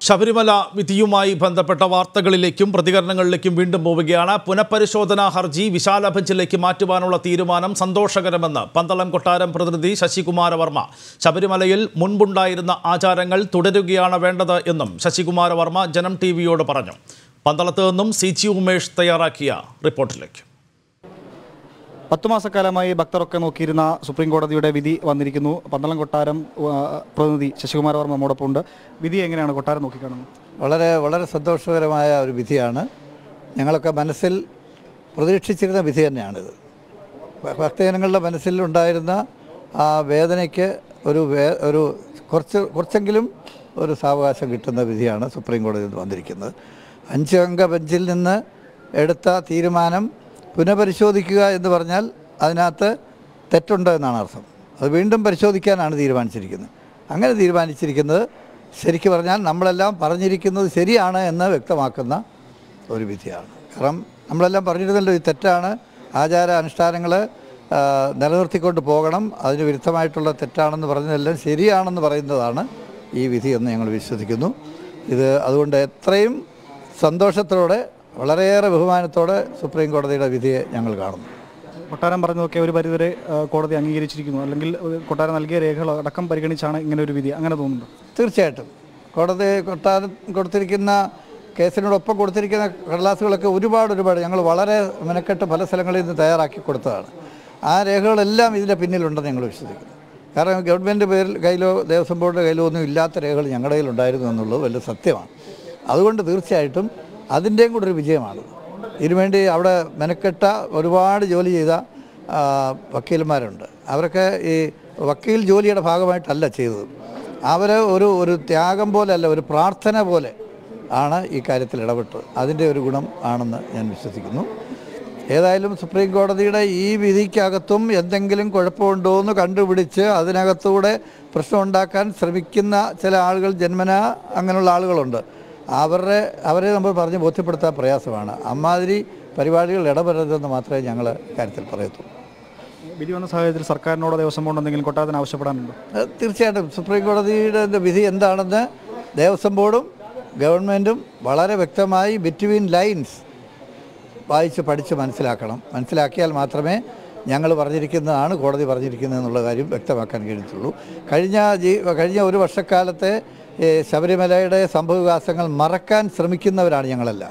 ശബരിമല വിധിയുമായി ബന്ധപ്പെട്ട വാർത്തകളിലേക്കും പ്രതികരണങ്ങളിലേക്കും വീണ്ടും പോവുകയാണ് പുനഃപരിശോധനാ ഹർജി വിശാല ബെഞ്ചിലേക്ക് മാറ്റുവാനുള്ള തീരുമാനം സന്തോഷകരമെന്ന് പന്തളം കൊട്ടാരം പ്രതിനിധി ശശികുമാര വർമ്മ ശബരിമലയിൽ മുൻപുണ്ടായിരുന്ന ആചാരങ്ങൾ തുടരുകയാണ് വേണ്ടത് എന്നും ശശികുമാര വർമ്മ ജനം ടി വിയോട് പറഞ്ഞു പന്തളത്ത് നിന്നും സി ജി ഉമേഷ് തയ്യാറാക്കിയ റിപ്പോർട്ടിലേക്ക് പത്തു മാസക്കാലമായി ഭക്തരൊക്കെ നോക്കിയിരുന്ന സുപ്രീം കോടതിയുടെ വിധി വന്നിരിക്കുന്നു പന്തളം കൊട്ടാരം ആ, പ്രതിനിധി ശശികുമാര വർമ്മ നമ്മോടൊപ്പം ഉണ്ട് വിധി എങ്ങനെയാണ് കൊട്ടാരം നോക്കിക്കാണുന്നത് വളരെ വളരെ സന്തോഷകരമായ ഒരു വിധിയാണ് ഞങ്ങളൊക്കെ മനസ്സിൽ പ്രതീക്ഷിച്ചിരുന്ന വിധി തന്നെയാണിത് ഭ- ഭക്തജനങ്ങളുടെ മനസ്സിൽ ഉണ്ടായിരുന്ന ആ വേദനയ്ക്ക് ഒരു വേ ഒരു കുറച്ച് കുറച്ചെങ്കിലും ഒരു സാവകാശം കിട്ടുന്ന വിധിയാണ് സുപ്രീം കോടതിയിൽ നിന്ന് വന്നിരിക്കുന്നത് അഞ്ച് അംഗ ബെഞ്ചിൽ നിന്ന് എടുത്ത തീരുമാനം പുനഃപരിശോധിക്കുക എന്ന് പറഞ്ഞാൽ അതിനകത്ത് തെറ്റുണ്ട് എന്നാണ് അർത്ഥം അത് വീണ്ടും പരിശോധിക്കാനാണ് തീരുമാനിച്ചിരിക്കുന്നത് അങ്ങനെ തീരുമാനിച്ചിരിക്കുന്നത് ശരിക്കും പറഞ്ഞാൽ നമ്മളെല്ലാം പറഞ്ഞിരിക്കുന്നത് ശരിയാണ് എന്ന് വ്യക്തമാക്കുന്ന ഒരു വിധിയാണ് കാരണം നമ്മളെല്ലാം പറഞ്ഞിരുന്നല്ലോ ഇത് തെറ്റാണ് ആചാര അനുഷ്ഠാനങ്ങൾ നിലനിർത്തിക്കൊണ്ട് പോകണം അതിന് വിരുദ്ധമായിട്ടുള്ള തെറ്റാണെന്ന് പറഞ്ഞതെല്ലാം ശരിയാണെന്ന് പറയുന്നതാണ് ഈ വിധി എന്ന് ഞങ്ങൾ വിശ്വസിക്കുന്നു ഇത് അതുകൊണ്ട് എത്രയും സന്തോഷത്തോടെ വളരെയേറെ ബഹുമാനത്തോടെ സുപ്രീം കോടതിയുടെ വിധിയെ ഞങ്ങൾ കാണുന്നു കൊട്ടാരം പറഞ്ഞതൊക്കെ ഒരു പരിധിവരെ ആ, കോടതി അംഗീകരിച്ചിരിക്കുന്നു അല്ലെങ്കിൽ ഒരു കൊട്ടാരം നൽകിയ രേഖകൾ അടക്കം പരിഗണിച്ചാണ് ഇങ്ങനെ ഒരു വിധി അങ്ങനെ തോന്നുന്നു തീർച്ചയായിട്ടും കോടതി കൊട്ടാരം കൊടുത്തിരിക്കുന്ന കേസിനോടൊപ്പം കൊടുത്തിരിക്കുന്ന കടലാസുകളൊക്കെ ഒരുപാട് ഒരുപാട് ഞങ്ങൾ വളരെ മെനക്കെട്ട് പല സ്ഥലങ്ങളിൽ നിന്ന് തയ്യാറാക്കി കൊടുത്തതാണ് ആ രേഖകളെല്ലാം ഇതിൻ്റെ പിന്നിലുണ്ടെന്ന് ഞങ്ങൾ വിശ്വസിക്കുന്നു കാരണം ഗവൺമെൻറ് പേരിൽ കയ്യിലോ ദേവസ്വം ബോർഡിൻ്റെ കയ്യിലോ ഒന്നും ഇല്ലാത്ത രേഖകൾ ഞങ്ങളുടെ കയ്യിലുണ്ടായിരുന്നു എന്നുള്ളത് വലിയ സത്യമാണ് അതുകൊണ്ട് തീർച്ചയായിട്ടും അതിൻ്റെയും കൂടെ ഒരു വിജയമാണ് ഇതിനുവേണ്ടി അവിടെ മെനക്കെട്ട ഒരുപാട് ജോലി ചെയ്ത ആ, വക്കീലന്മാരുണ്ട് അവരൊക്കെ ഈ വക്കീൽ ജോലിയുടെ ഭാഗമായിട്ടല്ല ചെയ്തത് അവർ ഒരു ഒരു ത്യാഗം പോലെയല്ല ഒരു പ്രാർത്ഥന പോലെ ആണ് ഈ കാര്യത്തിൽ ഇടപെട്ടത് അതിൻ്റെ ഒരു ഗുണം ആണെന്ന് ഞാൻ വിശ്വസിക്കുന്നു ഏതായാലും സുപ്രീം കോടതിയുടെ ഈ വിധിക്കകത്തും എന്തെങ്കിലും കുഴപ്പമുണ്ടോ എന്ന് കണ്ടുപിടിച്ച് അതിനകത്തൂടെ പ്രശ്നം ഉണ്ടാക്കാൻ ശ്രമിക്കുന്ന ചില ആളുകൾ ജന്മന അങ്ങനെയുള്ള ആളുകളുണ്ട് അവരുടെ അവരെ നമ്മൾ പറഞ്ഞ് ബോധ്യപ്പെടുത്താൻ പ്രയാസമാണ് അമ്മാതിരി പരിപാടികൾ ഇടപെടരുതെന്ന് മാത്രമേ ഞങ്ങൾ കാര്യത്തിൽ പറയത്തുള്ളൂ വിധി വന്ന സാഹചര്യത്തിൽ സർക്കാരിനോട് ദേവസ്വം ബോർഡ് എന്തെങ്കിലും കൊട്ടാരത്തിന് ആവശ്യപ്പെടാനുണ്ടോ അത് തീർച്ചയായിട്ടും സുപ്രീം കോടതിയുടെ വിധി എന്താണെന്ന് ദേവസ്വം ബോർഡും ഗവൺമെൻറ്റും വളരെ വ്യക്തമായി ബിറ്റ്വീൻ ലൈൻസ് വായിച്ച് പഠിച്ച് മനസ്സിലാക്കണം മനസ്സിലാക്കിയാൽ മാത്രമേ ഞങ്ങൾ പറഞ്ഞിരിക്കുന്നതാണ് കോടതി പറഞ്ഞിരിക്കുന്നത് എന്നുള്ള കാര്യം വ്യക്തമാക്കാൻ കഴിയത്തുള്ളൂ കഴിഞ്ഞ ജീ കഴിഞ്ഞ ഒരു വർഷക്കാലത്തെ ഏ, ശബരിമലയുടെ സംഭവവികാസങ്ങൾ മറക്കാൻ ശ്രമിക്കുന്നവരാണ് ഞങ്ങളെല്ലാം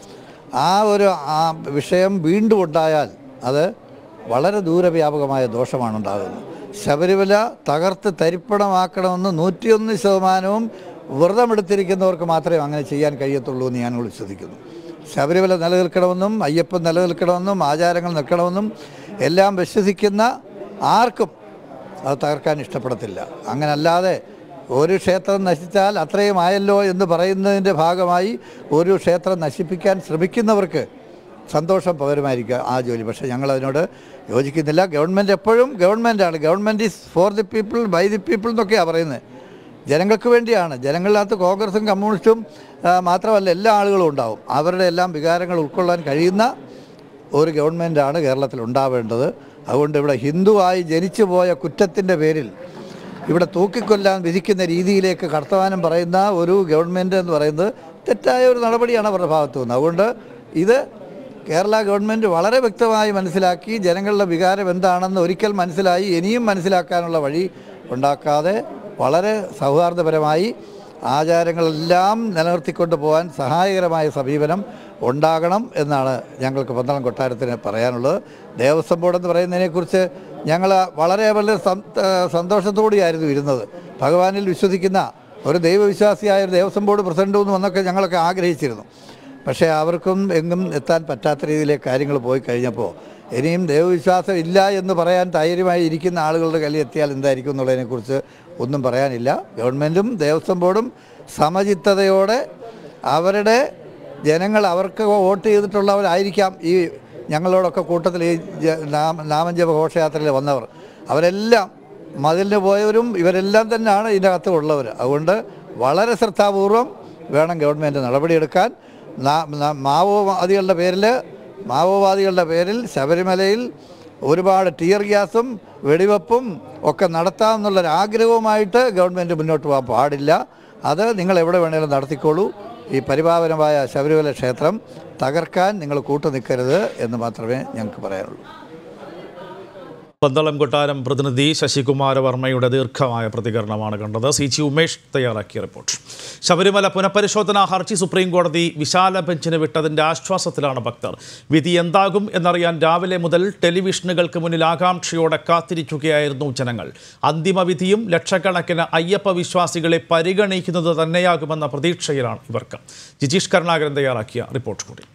ആ ഒരു ആ വിഷയം വീണ്ടും ഉണ്ടായാൽ അത് വളരെ ദൂരവ്യാപകമായ ദോഷമാണ് ഉണ്ടാകുന്നത് ശബരിമല തകർത്ത് തരിപ്പണമാക്കണമെന്ന് നൂറ്റിയൊന്ന് ശതമാനവും വ്രതമെടുത്തിരിക്കുന്നവർക്ക് മാത്രമേ അങ്ങനെ ചെയ്യാൻ കഴിയത്തുള്ളൂ എന്ന് ഞാൻ വിശ്വസിക്കുന്നു ശബരിമല നിലനിൽക്കണമെന്നും അയ്യപ്പൻ നിലനിൽക്കണമെന്നും ആചാരങ്ങൾ നിൽക്കണമെന്നും എല്ലാം വിശ്വസിക്കുന്ന ആർക്കും അത് തകർക്കാൻ ഇഷ്ടപ്പെടത്തില്ല അങ്ങനല്ലാതെ ഒരു ക്ഷേത്രം നശിച്ചാൽ അത്രയും ആയല്ലോ എന്ന് പറയുന്നതിൻ്റെ ഭാഗമായി ഒരു ക്ഷേത്രം നശിപ്പിക്കാൻ ശ്രമിക്കുന്നവർക്ക് സന്തോഷം പകരമായിരിക്കുക ആ ജോലി പക്ഷേ ഞങ്ങൾ അതിനോട് യോജിക്കുന്നില്ല ഗവൺമെൻറ് എപ്പോഴും ഗവൺമെൻറ്റാണ് government is for the people by the people എന്നൊക്കെയാണ് പറയുന്നത് ജനങ്ങൾക്ക് വേണ്ടിയാണ് ജനങ്ങളിനകത്ത് കോൺഗ്രസും കമ്മ്യൂണിസ്റ്റും ആ, മാത്രമല്ല എല്ലാ ആളുകളും ഉണ്ടാവും അവരുടെ എല്ലാം വികാരങ്ങൾ ഉൾക്കൊള്ളാൻ കഴിയുന്ന ഒരു ഗവൺമെൻറ്റാണ് കേരളത്തിൽ ഉണ്ടാവേണ്ടത് അതുകൊണ്ട് ഇവിടെ ഹിന്ദുവായി ജനിച്ചു പോയ കുറ്റത്തിൻ്റെ പേരിൽ ഇവിടെ തൂക്കിക്കൊല്ലാൻ വിധിക്കുന്ന രീതിയിലേക്ക് കടത്തവാനം പറയുന്ന ഒരു ഗവൺമെൻറ് എന്ന് പറയുന്നത് തെറ്റായ ഒരു നടപടിയാണ് അവരുടെ ഭാഗത്തു നിന്ന് അതുകൊണ്ട് ഇത് കേരള ഗവൺമെൻറ് വളരെ വ്യക്തമായി മനസ്സിലാക്കി ജനങ്ങളുടെ വികാരം എന്താണെന്ന് ഒരിക്കൽ മനസ്സിലായി ഇനിയും മനസ്സിലാക്കാനുള്ള വഴി ഉണ്ടാക്കാതെ വളരെ സൗഹാർദ്ദപരമായി ആചാരങ്ങളെല്ലാം നിലനിർത്തിക്കൊണ്ട് പോകാൻ സഹായകരമായ സമീപനം ഉണ്ടാകണം എന്നാണ് ഞങ്ങൾക്ക് പന്തളം കൊട്ടാരത്തിന് പറയാനുള്ളത് ദേവസ്വം ബോർഡ് എന്ന് പറയുന്നതിനെക്കുറിച്ച് ഞങ്ങൾ വളരെ വളരെ സം- ഏഹ് സന്തോഷത്തോടെയായിരുന്നു ഇരുന്നത് ഭഗവാനിൽ വിശ്വസിക്കുന്ന ഒരു ദൈവവിശ്വാസിയായ ഒരു ദേവസ്വം ബോർഡ് പ്രസിഡന്റ് എന്ന് വന്നൊക്കെ ഞങ്ങളൊക്കെ ആഗ്രഹിച്ചിരുന്നു പക്ഷേ അവർക്കും എങ്ങും എത്താൻ പറ്റാത്ത രീതിയിലേക്ക് കാര്യങ്ങൾ പോയി കഴിഞ്ഞപ്പോൾ ഇനിയും ദൈവവിശ്വാസം ഇല്ല എന്ന് പറയാൻ ധൈര്യമായി ഇരിക്കുന്ന ആളുകളുടെ കയ്യിൽ എത്തിയാൽ എന്തായിരിക്കും എന്നുള്ളതിനെക്കുറിച്ച് ഒന്നും പറയാനില്ല ഗവൺമെൻറ്റും ദേവസ്വം ബോർഡും സമചിത്തതയോടെ അവരുടെ ജനങ്ങൾ അവർക്ക് വോട്ട് ചെയ്തിട്ടുള്ളവരായിരിക്കാം ഈ ഞങ്ങളോടൊക്കെ കൂട്ടത്തിൽ ഈ ജ- നാമ- നാമജപ ഘോഷയാത്രയിൽ വന്നവർ അവരെല്ലാം മതിലിന് പോയവരും ഇവരെല്ലാം തന്നെയാണ് ഇതിനകത്ത് ഉള്ളവർ അതുകൊണ്ട് വളരെ ശ്രദ്ധാപൂർവം വേണം ഗവൺമെൻറ് നടപടിയെടുക്കാൻ നാ- നാ- മാവോവാദികളുടെ പേരിൽ മാവോവാദികളുടെ പേരിൽ ശബരിമലയിൽ ഒരുപാട് ടിയർ ഗ്യാസും വെടിവെപ്പും ഒക്കെ നടത്താമെന്നുള്ളൊരാഗ്രഹവുമായിട്ട് ഗവൺമെൻറ് മുന്നോട്ട് പോകാൻ പാടില്ല അത് നിങ്ങൾ എവിടെ വേണേലും നടത്തിക്കോളൂ ഈ പരിപാവനമായ ശബരിമല ക്ഷേത്രം തകർക്കാൻ നിങ്ങൾ കൂട്ടു നിൽക്കരുത് എന്ന് മാത്രമേ ഞങ്ങൾക്ക് പറയാനുള്ളൂ പന്തളം കൊട്ടാരം പ്രതിനിധി ശശികുമാര വർമ്മയുടെ ദീർഘമായ പ്രതികരണമാണ് കണ്ടത് സി ജി ഉമേഷ് തയ്യാറാക്കിയ റിപ്പോർട്ട് ശബരിമല പുനഃപരിശോധനാ ഹർജി സുപ്രീം കോടതി വിശാല ബെഞ്ചിന് വിട്ടതിന്റെ ആശ്വാസത്തിലാണ് ഭക്തർ വിധി എന്താകും എന്നറിയാൻ രാവിലെ മുതൽ ടെലിവിഷനുകൾക്ക് മുന്നിൽ ആകാംക്ഷയോടെ കാത്തിരിക്കുകയായിരുന്നു ജനങ്ങൾ അന്തിമ വിധിയും ലക്ഷക്കണക്കിന് അയ്യപ്പ വിശ്വാസികളെ പരിഗണിക്കുന്നത് തന്നെയാകുമെന്ന പ്രതീക്ഷയിലാണ് ഇവർക്ക് ജിജീഷ് കരുണാകരൻ തയ്യാറാക്കിയ റിപ്പോർട്ട് കൂടി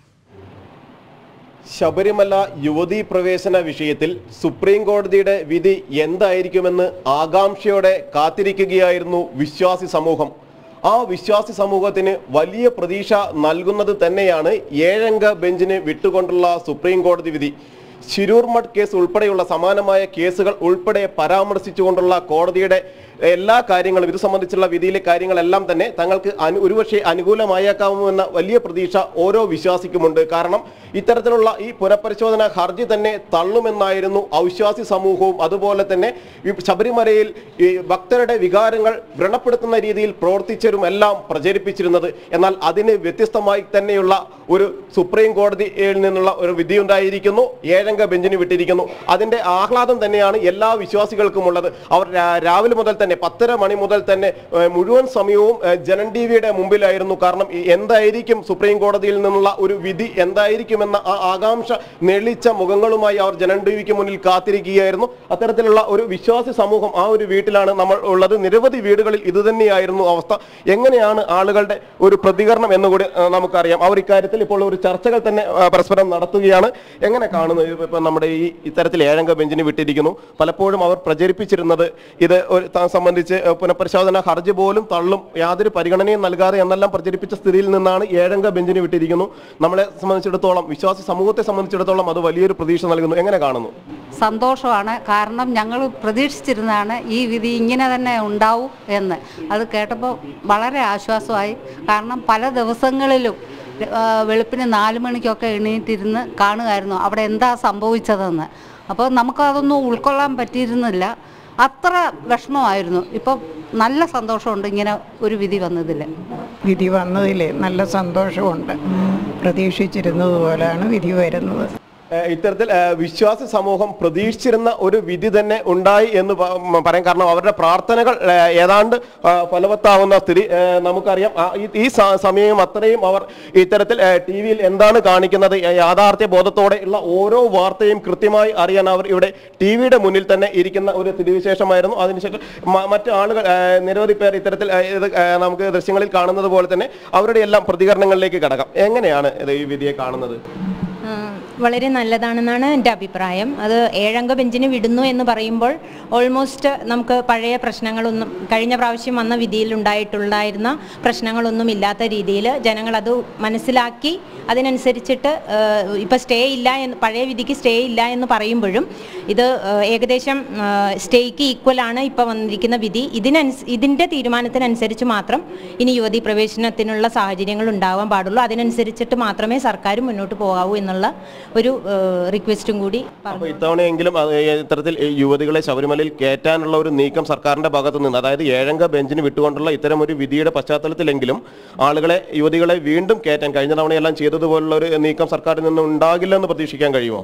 ശബരിമല യുവതീ പ്രവേശന വിഷയത്തിൽ സുപ്രീം കോടതിയുടെ വിധി എന്തായിരിക്കുമെന്ന് ആകാംക്ഷയോടെ കാത്തിരിക്കുകയായിരുന്നു വിശ്വാസി സമൂഹം ആ വിശ്വാസി സമൂഹത്തിന് വലിയ പ്രതീക്ഷ നൽകുന്നത് തന്നെയാണ് ഏഴംഗ ബെഞ്ചിന് വിട്ടുകൊണ്ടുള്ള സുപ്രീം കോടതി വിധി ശിരൂർ മഠ് കേസ് ഉൾപ്പെടെയുള്ള സമാനമായ കേസുകൾ ഉൾപ്പെടെ പരാമർശിച്ചുകൊണ്ടുള്ള കോടതിയുടെ എല്ലാ കാര്യങ്ങളും ഇത് സംബന്ധിച്ചുള്ള വിധിയിലെ കാര്യങ്ങളെല്ലാം തന്നെ തങ്ങൾക്ക് അനു ഒരുപക്ഷെ അനുകൂലമായേക്കാവുമെന്ന വലിയ പ്രതീക്ഷ ഓരോ വിശ്വാസിക്കുമുണ്ട് കാരണം ഇത്തരത്തിലുള്ള ഈ പുനഃപരിശോധന ഹർജി തന്നെ തള്ളുമെന്നായിരുന്നു അവിശ്വാസി സമൂഹവും അതുപോലെ തന്നെ ഈ ശബരിമലയിൽ ഈ ഭക്തരുടെ വികാരങ്ങൾ വ്രണപ്പെടുത്തുന്ന രീതിയിൽ പ്രവർത്തിച്ചവരും എല്ലാം പ്രചരിപ്പിച്ചിരുന്നത് എന്നാൽ അതിന് വ്യത്യസ്തമായി തന്നെയുള്ള ഒരു സുപ്രീം കോടതിയിൽ നിന്നുള്ള ഒരു വിധിയുണ്ടായിരിക്കുന്നു ഏഴംഗ ബെഞ്ചിന് വിട്ടിരിക്കുന്നു അതിന്റെ ആഹ്ലാദം തന്നെയാണ് എല്ലാ വിശ്വാസികൾക്കും ഉള്ളത് അവർ രാ- രാവിലെ മുതൽ തന്നെ പത്തര മണി മുതൽ തന്നെ ഏഹ്, മുഴുവൻ സമയവും ഏഹ്, ജനൻ ടി വിയുടെ മുമ്പിലായിരുന്നു കാരണം ഈ എന്തായിരിക്കും സുപ്രീം കോടതിയിൽ നിന്നുള്ള ഒരു വിധി എന്തായിരിക്കുമെന്ന ആ ആകാംക്ഷ നെളിച്ച മുഖങ്ങളുമായി അവർ ജനൻ ടി വിക്ക് മുന്നിൽ കാത്തിരിക്കുകയായിരുന്നു അത്തരത്തിലുള്ള ഒരു വിശ്വാസി സമൂഹം ആ ഒരു വീട്ടിലാണ് നമ്മൾ ഉള്ളത് നിരവധി വീടുകളിൽ ഇതുതന്നെയായിരുന്നു അവസ്ഥ എങ്ങനെയാണ് ആളുകളുടെ ഒരു പ്രതികരണം എന്നുകൂടി ഏഹ്, നമുക്കറിയാം അവർ ഇക്കാര്യത്തിൽ ഇപ്പോൾ ഒരു ചർച്ചകൾ തന്നെ ഏഹ്, പരസ്പരം നടത്തുകയാണ് എങ്ങനെ കാണുന്നു ഇപ്പം നമ്മുടെ ഈ ഇത്തരത്തിൽ ഏഴംഗ ബെഞ്ചിന് വിട്ടിരിക്കുന്നു പലപ്പോഴും അവർ പ്രചരിപ്പിച്ചിരുന്നത് ഇത് ഒരു താൻ സംബന്ധിച്ച് ഏഹ്, പുനഃപരിശോധന ഹർജി പോലും തള്ളും യാതൊരു പരിഗണനയും നൽകാതെ എന്നെല്ലാം പ്രചരിപ്പിച്ച സ്ഥിതിയിൽ നിന്നാണ് ഏഴംഗ ബെഞ്ചിന് വിട്ടിരിക്കുന്നു നമ്മളെ സംബന്ധിച്ചിടത്തോളം വിശ്വാസി സമൂഹത്തെ സംബന്ധിച്ചിടത്തോളം അത് വലിയൊരു പ്രതീക്ഷ നൽകുന്നു എങ്ങനെ കാണുന്നു സന്തോഷമാണ് കാരണം ഞങ്ങൾ പ്രതീക്ഷിച്ചിരുന്നതാണ് ഈ വിധി ഇങ്ങനെ തന്നെ ഉണ്ടാവും എന്ന് അത് കേട്ടപ്പോൾ വളരെ ആശ്വാസമായി കാരണം പല ദിവസങ്ങളിലും ആ, വെളുപ്പിന് നാല് മണിക്കൊക്കെ എണീറ്റിരുന്ന് കാണുമായിരുന്നു അവിടെ എന്താ സംഭവിച്ചതെന്ന് അപ്പോൾ നമുക്കതൊന്നും ഉൾക്കൊള്ളാൻ പറ്റിയിരുന്നില്ല അത്ര വിഷമമായിരുന്നു ഇപ്പം നല്ല സന്തോഷമുണ്ട് ഇങ്ങനെ ഒരു വിധി വന്നതിൽ വിധി വന്നതിൽ നല്ല സന്തോഷമുണ്ട് പ്രതീക്ഷിച്ചിരുന്നത് പോലെയാണ് വിധി വരുന്നത് ഏഹ് ഇത്തരത്തിൽ ഏഹ് വിശ്വാസി സമൂഹം പ്രതീക്ഷിച്ചിരുന്ന ഒരു വിധി തന്നെ ഉണ്ടായി എന്ന് പ- മ- പറയാം കാരണം അവരുടെ പ്രാർത്ഥനകൾ ഏഹ് ഏതാണ്ട് ആ, ഫലവത്താവുന്ന സ്ഥിതി ഏഹ് നമുക്കറിയാം ആ, ഈ- ഈ സ- സമയം അത്രയും അവർ ഇത്തരത്തിൽ ടി വിയിൽ എന്താണ് കാണിക്കുന്നത് ഏഹ് യാഥാർത്ഥ്യ ബോധത്തോടെ ഉള്ള ഓരോ വാർത്തയും കൃത്യമായി അറിയാൻ അവർ ഇവിടെ ടി വിയുടെ മുന്നിൽ തന്നെ ഇരിക്കുന്ന ഒരു സ്ഥിതിവിശേഷമായിരുന്നു അതിനുശേഷം മ- മറ്റ് ആളുകൾ ഏഹ് നിരവധി പേർ ഇത്തരത്തിൽ ഏഹ് ഇത് ഏഹ് നമുക്ക് ദൃശ്യങ്ങളിൽ കാണുന്നത് പോലെ തന്നെ അവരുടെ എല്ലാം പ്രതികരണങ്ങളിലേക്ക് കടക്കാം എങ്ങനെയാണ് ഇത് ഈ വിധിയെ കാണുന്നത് ആ, വളരെ നല്ലതാണെന്നാണ് എൻ്റെ അഭിപ്രായം അത് ഏഴംഗ ബെഞ്ചിന് വിടുന്നു എന്ന് പറയുമ്പോൾ ഓൾമോസ്റ്റ് നമുക്ക് പഴയ പ്രശ്നങ്ങളൊന്നും കഴിഞ്ഞ പ്രാവശ്യം വന്ന വിധിയിൽ ഉണ്ടായിട്ടുണ്ടായിരുന്ന പ്രശ്നങ്ങളൊന്നും ഇല്ലാത്ത രീതിയിൽ ജനങ്ങൾ അത് മനസ്സിലാക്കി അതിനനുസരിച്ചിട്ട് ഇപ്പോൾ സ്റ്റേ ഇല്ല എന്ന് പഴയ വിധിക്ക് സ്റ്റേ ഇല്ല എന്ന് പറയുമ്പോഴും ഇത് ആ, ഏകദേശം സ്റ്റേക്ക് ഈക്വൽ ആണ് ഇപ്പോൾ വന്നിരിക്കുന്ന വിധി ഇതിനനുസ ഇതിൻ്റെ തീരുമാനത്തിനനുസരിച്ച് മാത്രം ഇനി യുവതി പ്രവേശനത്തിനുള്ള സാഹചര്യങ്ങൾ ഉണ്ടാവാൻ പാടുള്ളൂ അതിനനുസരിച്ചിട്ട് മാത്രമേ സർക്കാർ മുന്നോട്ട് പോകാവൂ എന്നുള്ള ഒരു റിക്വസ്റ്റും കൂടി പറഞ്ഞു അപ്പൊ ഇത്തവണയെങ്കിലും അത് ഇത്തരത്തിൽ ഈ യുവതികളെ ശബരിമലയിൽ കയറ്റാനുള്ള ഒരു നീക്കം സർക്കാരിന്റെ ഭാഗത്തു നിന്ന് അതായത് ഏഴംഗ ബെഞ്ചിന് വിട്ടുകൊണ്ടുള്ള ഇത്തരം ഒരു വിധിയുടെ പശ്ചാത്തലത്തിലെങ്കിലും ആളുകളെ യുവതികളെ വീണ്ടും കയറ്റാൻ കഴിഞ്ഞ തവണയെല്ലാം ചെയ്തതുപോലുള്ള ഒരു നീക്കം സർക്കാരിൽ നിന്ന് ഉണ്ടാകില്ലെന്ന് പ്രതീക്ഷിക്കാൻ കഴിയുമോ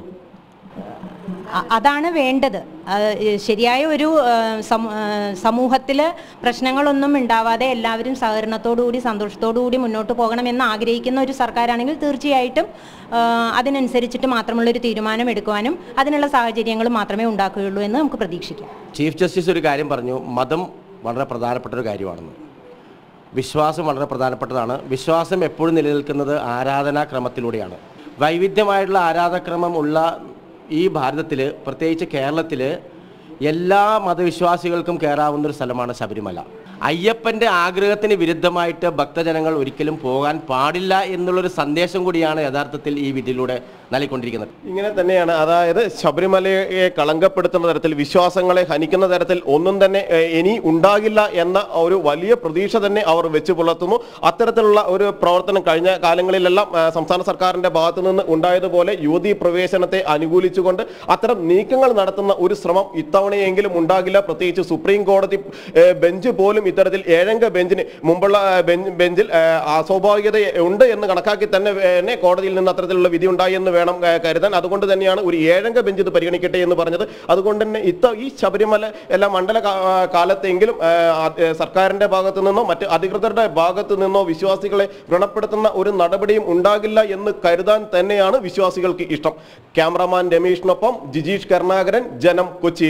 അ- അതാണ് വേണ്ടത് അത് ശരിയായ ഒരു സമൂഹത്തിൽ പ്രശ്നങ്ങളൊന്നും ഉണ്ടാവാതെ എല്ലാവരും സഹകരണത്തോടുകൂടി സന്തോഷത്തോടുകൂടി മുന്നോട്ട് പോകണമെന്ന് ആഗ്രഹിക്കുന്ന ഒരു സർക്കാരാണെങ്കിൽ തീർച്ചയായിട്ടും ആ, അതിനനുസരിച്ചിട്ട് മാത്രമുള്ളൊരു തീരുമാനം എടുക്കുവാനും അതിനുള്ള സാഹചര്യങ്ങൾ മാത്രമേ ഉണ്ടാക്കുകയുള്ളൂ എന്ന് നമുക്ക് പ്രതീക്ഷിക്കാം ചീഫ് ജസ്റ്റിസ് ഒരു കാര്യം പറഞ്ഞു മതം വളരെ പ്രധാനപ്പെട്ട ഒരു കാര്യമാണെന്ന് വിശ്വാസം വളരെ പ്രധാനപ്പെട്ടതാണ് വിശ്വാസം എപ്പോഴും നിലനിൽക്കുന്നത് ആരാധനാക്രമത്തിലൂടെയാണ് വൈവിധ്യമായിട്ടുള്ള ആരാധക്രമം ഉള്ള ഈ ഭാരതത്തിൽ പ്രത്യേകിച്ച് കേരളത്തിൽ എല്ലാ മതവിശ്വാസികൾക്കും കയറാവുന്ന ഒരു സ്ഥലമാണ് ശബരിമല അയ്യപ്പൻ്റെ ആഗ്രഹത്തിന് വിരുദ്ധമായിട്ട് ഭക്തജനങ്ങൾ ഒരിക്കലും പോകാൻ പാടില്ല എന്നുള്ളൊരു സന്ദേശം കൂടിയാണ് യഥാർത്ഥത്തിൽ ഈ വിധിയിലൂടെ നൽകിക്കൊണ്ടിരിക്കുന്നത് ഇങ്ങനെ തന്നെയാണ് അതായത് ശബരിമലയെ കളങ്കപ്പെടുത്തുന്ന തരത്തിൽ വിശ്വാസങ്ങളെ ഹനിക്കുന്ന തരത്തിൽ ഒന്നും തന്നെ ഏഹ്, ഇനി ഉണ്ടാകില്ല എന്ന ഒരു വലിയ പ്രതീക്ഷ തന്നെ അവർ വെച്ച് പുലർത്തുന്നു അത്തരത്തിലുള്ള ഒരു പ്രവർത്തനം കഴിഞ്ഞ കാലങ്ങളിലെല്ലാം ഏഹ്, സംസ്ഥാന സർക്കാരിന്റെ ഭാഗത്തു നിന്ന് ഉണ്ടായതുപോലെ യുവതീ പ്രവേശനത്തെ അനുകൂലിച്ചുകൊണ്ട് അത്തരം നീക്കങ്ങൾ നടത്തുന്ന ഒരു ശ്രമം ഇത്തവണയെങ്കിലും ഉണ്ടാകില്ല പ്രത്യേകിച്ച് സുപ്രീം കോടതി ഏഹ്, ബെഞ്ച് പോലും ഇത്തരത്തിൽ ഏഴംഗ ബെഞ്ചിന് മുമ്പുള്ള ഏഹ്, ബെഞ്ച് ബെഞ്ചിൽ ഏഹ്, അസ്വാഭാവികത ഉണ്ട് എന്ന് കണക്കാക്കി തന്നെ തന്നെ കോടതിയിൽ നിന്ന് അത്തരത്തിലുള്ള വിധി ഉണ്ടായി എന്ന് വേണം ഏഹ്, കരുതാൻ അതുകൊണ്ട് തന്നെയാണ് ഒരു ഏഴംഗ ബെഞ്ച് ഇത് പരിഗണിക്കട്ടെ എന്ന് പറഞ്ഞത് അതുകൊണ്ട് തന്നെ ഇത്ത ഈ ശബരിമല എല്ലാ മണ്ഡല കാ- കാലത്തെങ്കിലും ഏഹ്, ആ- ഏഹ്, സർക്കാരിന്റെ ഭാഗത്തു നിന്നോ മറ്റ് അധികൃതരുടെ ഭാഗത്തു നിന്നോ വിശ്വാസികളെ വ്രണപ്പെടുത്തുന്ന ഒരു നടപടിയും ഉണ്ടാകില്ല എന്ന് കരുതാൻ തന്നെയാണ് വിശ്വാസികൾക്ക് ഇഷ്ടം ക്യാമറാമാൻ രമേഷിനൊപ്പം ജിജീഷ് കരുണാകരൻ ജനം കൊച്ചി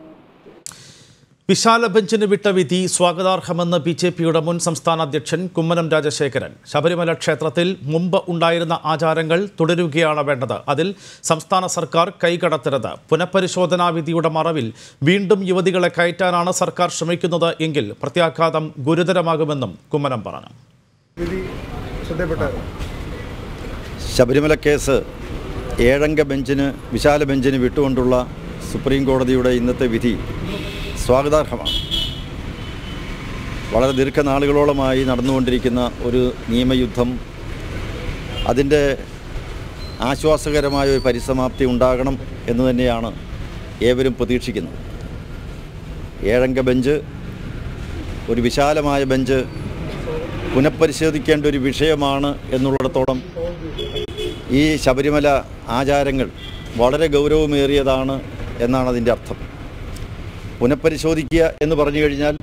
വിശാല ബെഞ്ചിന് വിട്ട വിധി സ്വാഗതാർഹമെന്ന് ബി ജെ പിയുടെ മുൻ സംസ്ഥാന അധ്യക്ഷൻ കുമ്മനം രാജശേഖരൻ ശബരിമല ക്ഷേത്രത്തിൽ മുമ്പ് ഉണ്ടായിരുന്ന ആചാരങ്ങൾ തുടരുകയാണ് വേണ്ടത് അതിൽ സംസ്ഥാന സർക്കാർ കൈകടത്തരുത് പുനഃപരിശോധനാ വിധിയുടെ മറവിൽ വീണ്ടും യുവതികളെ കയറ്റാനാണ് സർക്കാർ ശ്രമിക്കുന്നത് എങ്കിൽ പ്രത്യാഘാതം ഗുരുതരമാകുമെന്നും കുമ്മനം പറഞ്ഞു ശബരിമല കേസ് ഏഴംഗ ബെഞ്ചിന് വിശാല ബെഞ്ചിന് വിട്ടുകൊണ്ടുള്ള സുപ്രീം കോടതിയുടെ ഇന്നത്തെ വിധി സ്വാഗതാർഹമാണ് വളരെ ദീർഘനാളുകളോളമായി നടന്നുകൊണ്ടിരിക്കുന്ന ഒരു നിയമയുദ്ധം അതിൻ്റെ ആശ്വാസകരമായ ഒരു പരിസമാപ്തി ഉണ്ടാകണം എന്ന് തന്നെയാണ് ഏവരും പ്രതീക്ഷിക്കുന്നത് ഏഴംഗ ബെഞ്ച് ഒരു വിശാലമായ ബെഞ്ച് പുനഃപരിശോധിക്കേണ്ട ഒരു വിഷയമാണ് എന്നുള്ളിടത്തോളം ഈ ശബരിമല ആചാരങ്ങൾ വളരെ ഗൗരവമേറിയതാണ് എന്നാണ് അതിൻ്റെ അർത്ഥം പുനഃപരിശോധിക്കുക എന്ന് പറഞ്ഞു കഴിഞ്ഞാൽ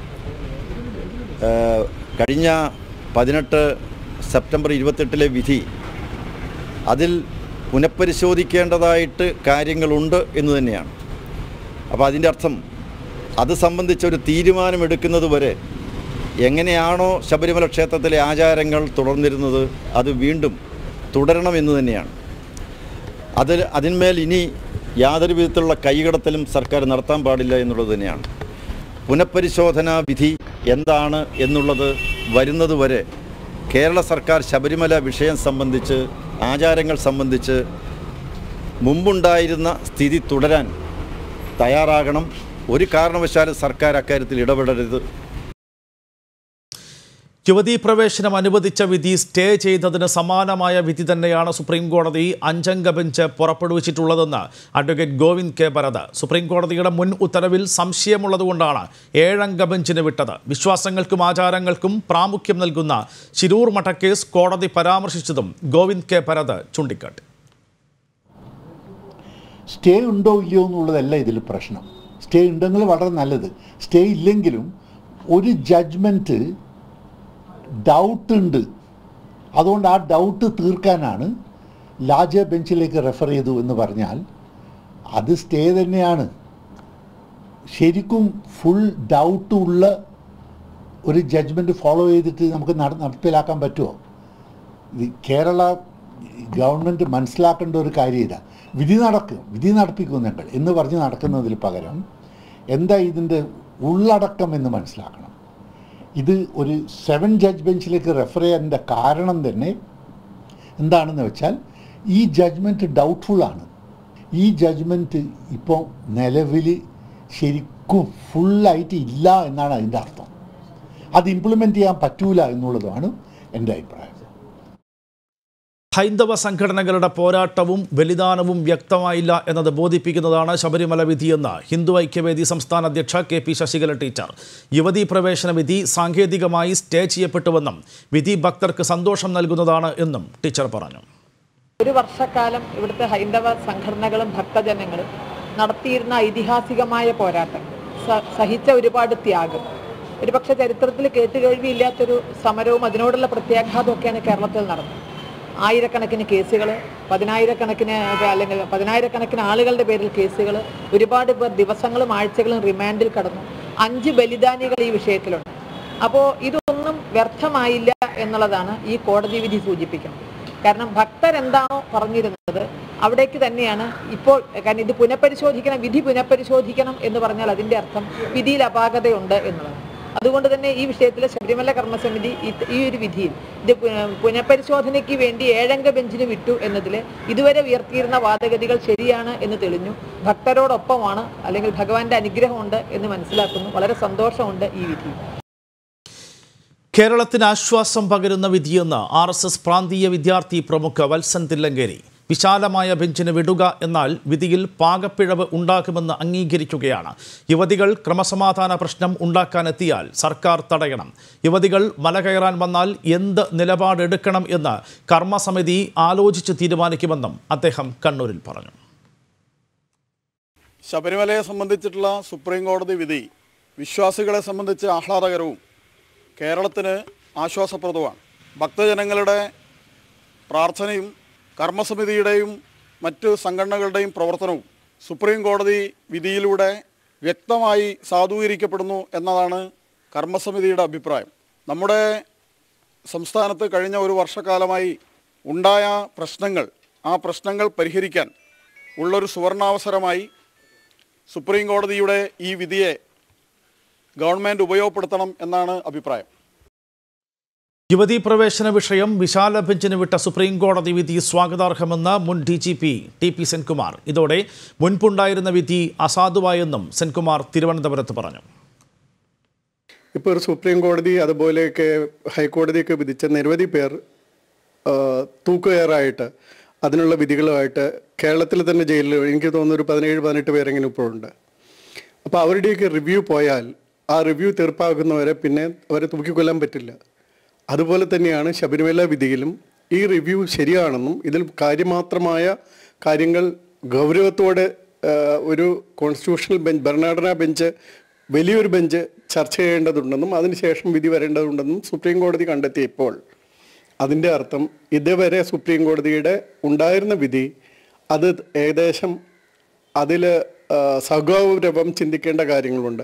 ആ, കഴിഞ്ഞ പതിനെട്ട് സെപ്റ്റംബർ ഇരുപത്തെട്ടിലെ വിധി അതിൽ പുനഃപരിശോധിക്കേണ്ടതായിട്ട് കാര്യങ്ങളുണ്ട് എന്ന് തന്നെയാണ് അപ്പോൾ അതിൻ്റെ അർത്ഥം അത് സംബന്ധിച്ച ഒരു തീരുമാനമെടുക്കുന്നത് വരെ എങ്ങനെയാണോ ശബരിമല ക്ഷേത്രത്തിലെ ആചാരങ്ങൾ തുടർന്നിരുന്നത് അത് വീണ്ടും തുടരണമെന്ന് തന്നെയാണ് അതിൽ അതിന്മേൽ ഇനി യാതൊരു വിധത്തിലുള്ള കൈകടത്തലും സർക്കാർ നടത്താൻ പാടില്ല എന്നുള്ളത് തന്നെയാണ് പുനഃപരിശോധനാ വിധി എന്താണ് എന്നുള്ളത് വരുന്നത് വരെ കേരള സർക്കാർ ശബരിമല വിഷയം സംബന്ധിച്ച് ആചാരങ്ങൾ സംബന്ധിച്ച് മുമ്പുണ്ടായിരുന്ന സ്ഥിതി തുടരാൻ തയ്യാറാകണം ഒരു കാരണവശാലും സർക്കാർ അക്കാര്യത്തിൽ ഇടപെടരുത് യുവതീ പ്രവേശനം അനുവദിച്ച വിധി സ്റ്റേ ചെയ്തതിന് സമാനമായ വിധി തന്നെയാണ് സുപ്രീം കോടതി അഞ്ചംഗ ബെഞ്ച് പുറപ്പെടുവിച്ചിട്ടുള്ളതെന്ന് advocate Govind K Bharath supreme കോടതിയുടെ മുൻ ഉത്തരവിൽ സംശയമുള്ളതുകൊണ്ടാണ് ഏഴംഗ ബെഞ്ചിന് വിട്ടത് വിശ്വാസങ്ങൾക്കും ആചാരങ്ങൾക്കും പ്രാമുഖ്യം നൽകുന്ന ശിരൂർ മഠക്കേസ് കോടതി പരാമർശിച്ചതും ഗോവിന്ദ് കെ ഭരത് ചൂണ്ടിക്കാട്ടി സ്റ്റേ ഉണ്ടോ ഇല്ലയോ എന്നുള്ളതല്ല ഇതിൽ പ്രശ്നം സ്റ്റേ ഉണ്ടെങ്കിൽ വളരെ നല്ലത് സ്റ്റേ ഇല്ലെങ്കിലും ഒരു ജഡ്ജ്മെൻറ്റ് ഡൗട്ട് ഉണ്ട് അതുകൊണ്ട് ആ ഡൗട്ട് തീർക്കാനാണ് ലാർജർ ബെഞ്ചിലേക്ക് റെഫർ ചെയ്തു എന്ന് പറഞ്ഞാൽ അത് സ്റ്റേ തന്നെയാണ് ശരിക്കും ഫുൾ ഡൗട്ട് ഉള്ള ഒരു ജഡ്ജ്മെൻറ്റ് ഫോളോ ചെയ്തിട്ട് നമുക്ക് നട- നടപ്പിലാക്കാൻ പറ്റുമോ ഇത് കേരള ഗവൺമെൻറ് മനസ്സിലാക്കേണ്ട ഒരു കാര്യം ഇതാ വിധി നടക്കും വിധി നടപ്പിക്കും ഞങ്ങൾ എന്ന് പറഞ്ഞ് നടക്കുന്നതിൽ പകരം എന്താ ഇതിൻ്റെ ഉള്ളടക്കം എന്ന് മനസ്സിലാക്കണം ഇത് ഒരു സെവൻ ജഡ്ജ് ബെഞ്ചിലേക്ക് റെഫർ ചെയ്യാൻ്റെ കാരണം തന്നെ എന്താണെന്ന് വെച്ചാൽ ഈ ജഡ്ജ്മെൻറ്റ് ഡൗട്ട്ഫുള്ളാണ് ഈ ജഡ്ജ്മെൻറ്റ് ഇപ്പോൾ നിലവിൽ ശരിക്കും ഫുള്ളായിട്ട് ഇല്ല എന്നാണ് അതിൻ്റെ അർത്ഥം അത് ഇംപ്ലിമെൻ്റ് ചെയ്യാൻ പറ്റൂല എന്നുള്ളതാണ് എൻ്റെ അഭിപ്രായം ഹൈന്ദവ സംഘടനകളുടെ പോരാട്ടവും ബലിദാനവും വ്യക്തമായില്ല എന്നത് ബോധിപ്പിക്കുന്നതാണ് ശബരിമല വിധിയെന്ന് ഹിന്ദു ഐക്യവേദി സംസ്ഥാന അധ്യക്ഷ കെ പി ശശികല ടീച്ചർ യുവതീ പ്രവേശന വിധി സാങ്കേതികമായി സ്റ്റേ ചെയ്യപ്പെട്ടുവെന്നും വിധി ഭക്തർക്ക് സന്തോഷം നൽകുന്നതാണ് എന്നും ടീച്ചർ പറഞ്ഞു ഒരു വർഷക്കാലം ഇവിടുത്തെ ഹൈന്ദവ സംഘടനകളും ഭക്തജനങ്ങളും നടത്തിയിരുന്ന ഐതിഹാസികമായ പോരാട്ടം സ- സഹിച്ച ഒരുപാട് ത്യാഗം ഒരുപക്ഷെ ചരിത്രത്തിൽ കേട്ടുകേഴ്വിയില്ലാത്തൊരു സമരവും അതിനോടുള്ള പ്രത്യാഘാതമൊക്കെയാണ് കേരളത്തിൽ നടന്നത് ആയിരക്കണക്കിന് കേസുകൾ പതിനായിരക്കണക്കിന് അല്ലെങ്കിൽ പതിനായിരക്കണക്കിന് ആളുകളുടെ പേരിൽ കേസുകൾ ഒരുപാട് പേർ ദിവസങ്ങളും ആഴ്ചകളും റിമാൻഡിൽ കടന്നു അഞ്ച് ബലിദാനികൾ ഈ വിഷയത്തിലുണ്ട് അപ്പോൾ ഇതൊന്നും വ്യർത്ഥമായില്ല എന്നുള്ളതാണ് ഈ കോടതി വിധി സൂചിപ്പിക്കുന്നത് കാരണം ഭക്തരെന്താണോ പറഞ്ഞിരുന്നത് അവിടേക്ക് തന്നെയാണ് ഇപ്പോൾ കാരണം ഇത് പുനഃപരിശോധിക്കണം വിധി പുനഃപരിശോധിക്കണം എന്ന് പറഞ്ഞാൽ അതിൻ്റെ അർത്ഥം വിധിയിൽ അപാകതയുണ്ട് എന്നുള്ളത് അതുകൊണ്ട് തന്നെ ഈ വിഷയത്തിൽ ശബരിമല കർമ്മസമിതി ഇത് ഈ ഒരു വിധിയിൽ ഇത് പു- പുനഃപരിശോധനയ്ക്ക് വേണ്ടി ഏഴംഗ ബെഞ്ചിന് വിട്ടു എന്നതിൽ ഇതുവരെ ഉയർത്തിയിരുന്ന വാദഗതികൾ ശരിയാണ് എന്ന് തെളിഞ്ഞു ഭക്തരോടൊപ്പമാണ് അല്ലെങ്കിൽ ഭഗവാന്റെ അനുഗ്രഹമുണ്ട് എന്ന് മനസ്സിലാക്കുന്നു വളരെ സന്തോഷമുണ്ട് ഈ വിധി കേരളത്തിന് ആശ്വാസം പകരുന്ന വിധിയെന്ന് ആർ എസ് എസ് പ്രാന്തീയ വിദ്യാർത്ഥി പ്രമുഖ വത്സൻ തില്ലങ്കേരി വിശാലമായ ബെഞ്ചിന് വിടുക എന്നാൽ വിധിയിൽ പാകപ്പിഴവ് ഉണ്ടാകുമെന്ന് അംഗീകരിക്കുകയാണ് യുവതികൾ ക്രമസമാധാന പ്രശ്നം ഉണ്ടാക്കാനെത്തിയാൽ സർക്കാർ തടയണം യുവതികൾ മല കയറാൻ വന്നാൽ എന്ത് നിലപാടെടുക്കണം എന്ന് കർമ്മസമിതി ആലോചിച്ച് തീരുമാനിക്കുമെന്നും അദ്ദേഹം കണ്ണൂരിൽ പറഞ്ഞു ശബരിമലയെ സംബന്ധിച്ചിട്ടുള്ള സുപ്രീം കോടതി വിധി വിശ്വാസികളെ സംബന്ധിച്ച് ആഹ്ലാദകരവും കേരളത്തിന് ആശ്വാസപ്രദവുമാണ് ഭക്തജനങ്ങളുടെ പ്രാർത്ഥനയും കർമ്മസമിതിയുടെയും മറ്റ് സംഘടനകളുടെയും പ്രവർത്തനവും സുപ്രീം കോടതി വിധിയിലൂടെ വ്യക്തമായി സാധൂകരിക്കപ്പെടുന്നു എന്നതാണ് കർമ്മസമിതിയുടെ അഭിപ്രായം നമ്മുടെ സംസ്ഥാനത്ത് കഴിഞ്ഞ ഒരു വർഷക്കാലമായി ഉണ്ടായ പ്രശ്നങ്ങൾ ആ പ്രശ്നങ്ങൾ പരിഹരിക്കാൻ ഉള്ളൊരു സുവർണാവസരമായി സുപ്രീം കോടതിയുടെ ഈ വിധിയെ ഗവൺമെൻറ് ഉപയോഗപ്പെടുത്തണം എന്നാണ് അഭിപ്രായം യുവതീ പ്രവേശന വിഷയം വിശാല ബെഞ്ചിന് വിട്ട സുപ്രീം കോടതി വിധി സ്വാഗതാർഹമെന്ന് മുൻ D G P T P Senkumar ഇതോടെ മുൻപുണ്ടായിരുന്ന വിധി അസാധുവായെന്നും സെൻകുമാർ തിരുവനന്തപുരത്ത് പറഞ്ഞു ഇപ്പോൾ ഒരു സുപ്രീം കോടതി അതുപോലെയൊക്കെ ഹൈക്കോടതിയൊക്കെ വിധിച്ച നിരവധി പേർ ആ, തൂക്കുകയറായിട്ട് അതിനുള്ള വിധികളുമായിട്ട് കേരളത്തിൽ തന്നെ ജയിലിൽ എനിക്ക് തോന്നുന്നു ഒരു പതിനേഴ് പതിനെട്ട് പേരെങ്കിലും ഇപ്പോഴുണ്ട് അപ്പോൾ അവരുടെയൊക്കെ റിവ്യൂ പോയാൽ ആ റിവ്യൂ തീർപ്പാക്കുന്നവരെ പിന്നെ അവരെ തൂക്കിക്കൊല്ലാൻ പറ്റില്ല അതുപോലെ തന്നെയാണ് ശബരിമല വിധിയിലും ഈ റിവ്യൂ ശരിയാണെന്നും ഇതിൽ കാര്യമാത്രമായ കാര്യങ്ങൾ ഗൗരവത്തോടെ ആ, ഒരു കോൺസ്റ്റിറ്റ്യൂഷണൽ ബെഞ്ച് ഭരണഘടനാ ബെഞ്ച് വലിയൊരു ബെഞ്ച് ചർച്ച ചെയ്യേണ്ടതുണ്ടെന്നും അതിനുശേഷം വിധി വരേണ്ടതുണ്ടെന്നും സുപ്രീം കോടതി കണ്ടെത്തിയപ്പോൾ അതിൻ്റെ അർത്ഥം ഇതുവരെ സുപ്രീം കോടതിയുടെ ഉണ്ടായിരുന്ന വിധി അത് ഏകദേശം അതിൽ സഗൗരവം ചിന്തിക്കേണ്ട കാര്യങ്ങളുണ്ട്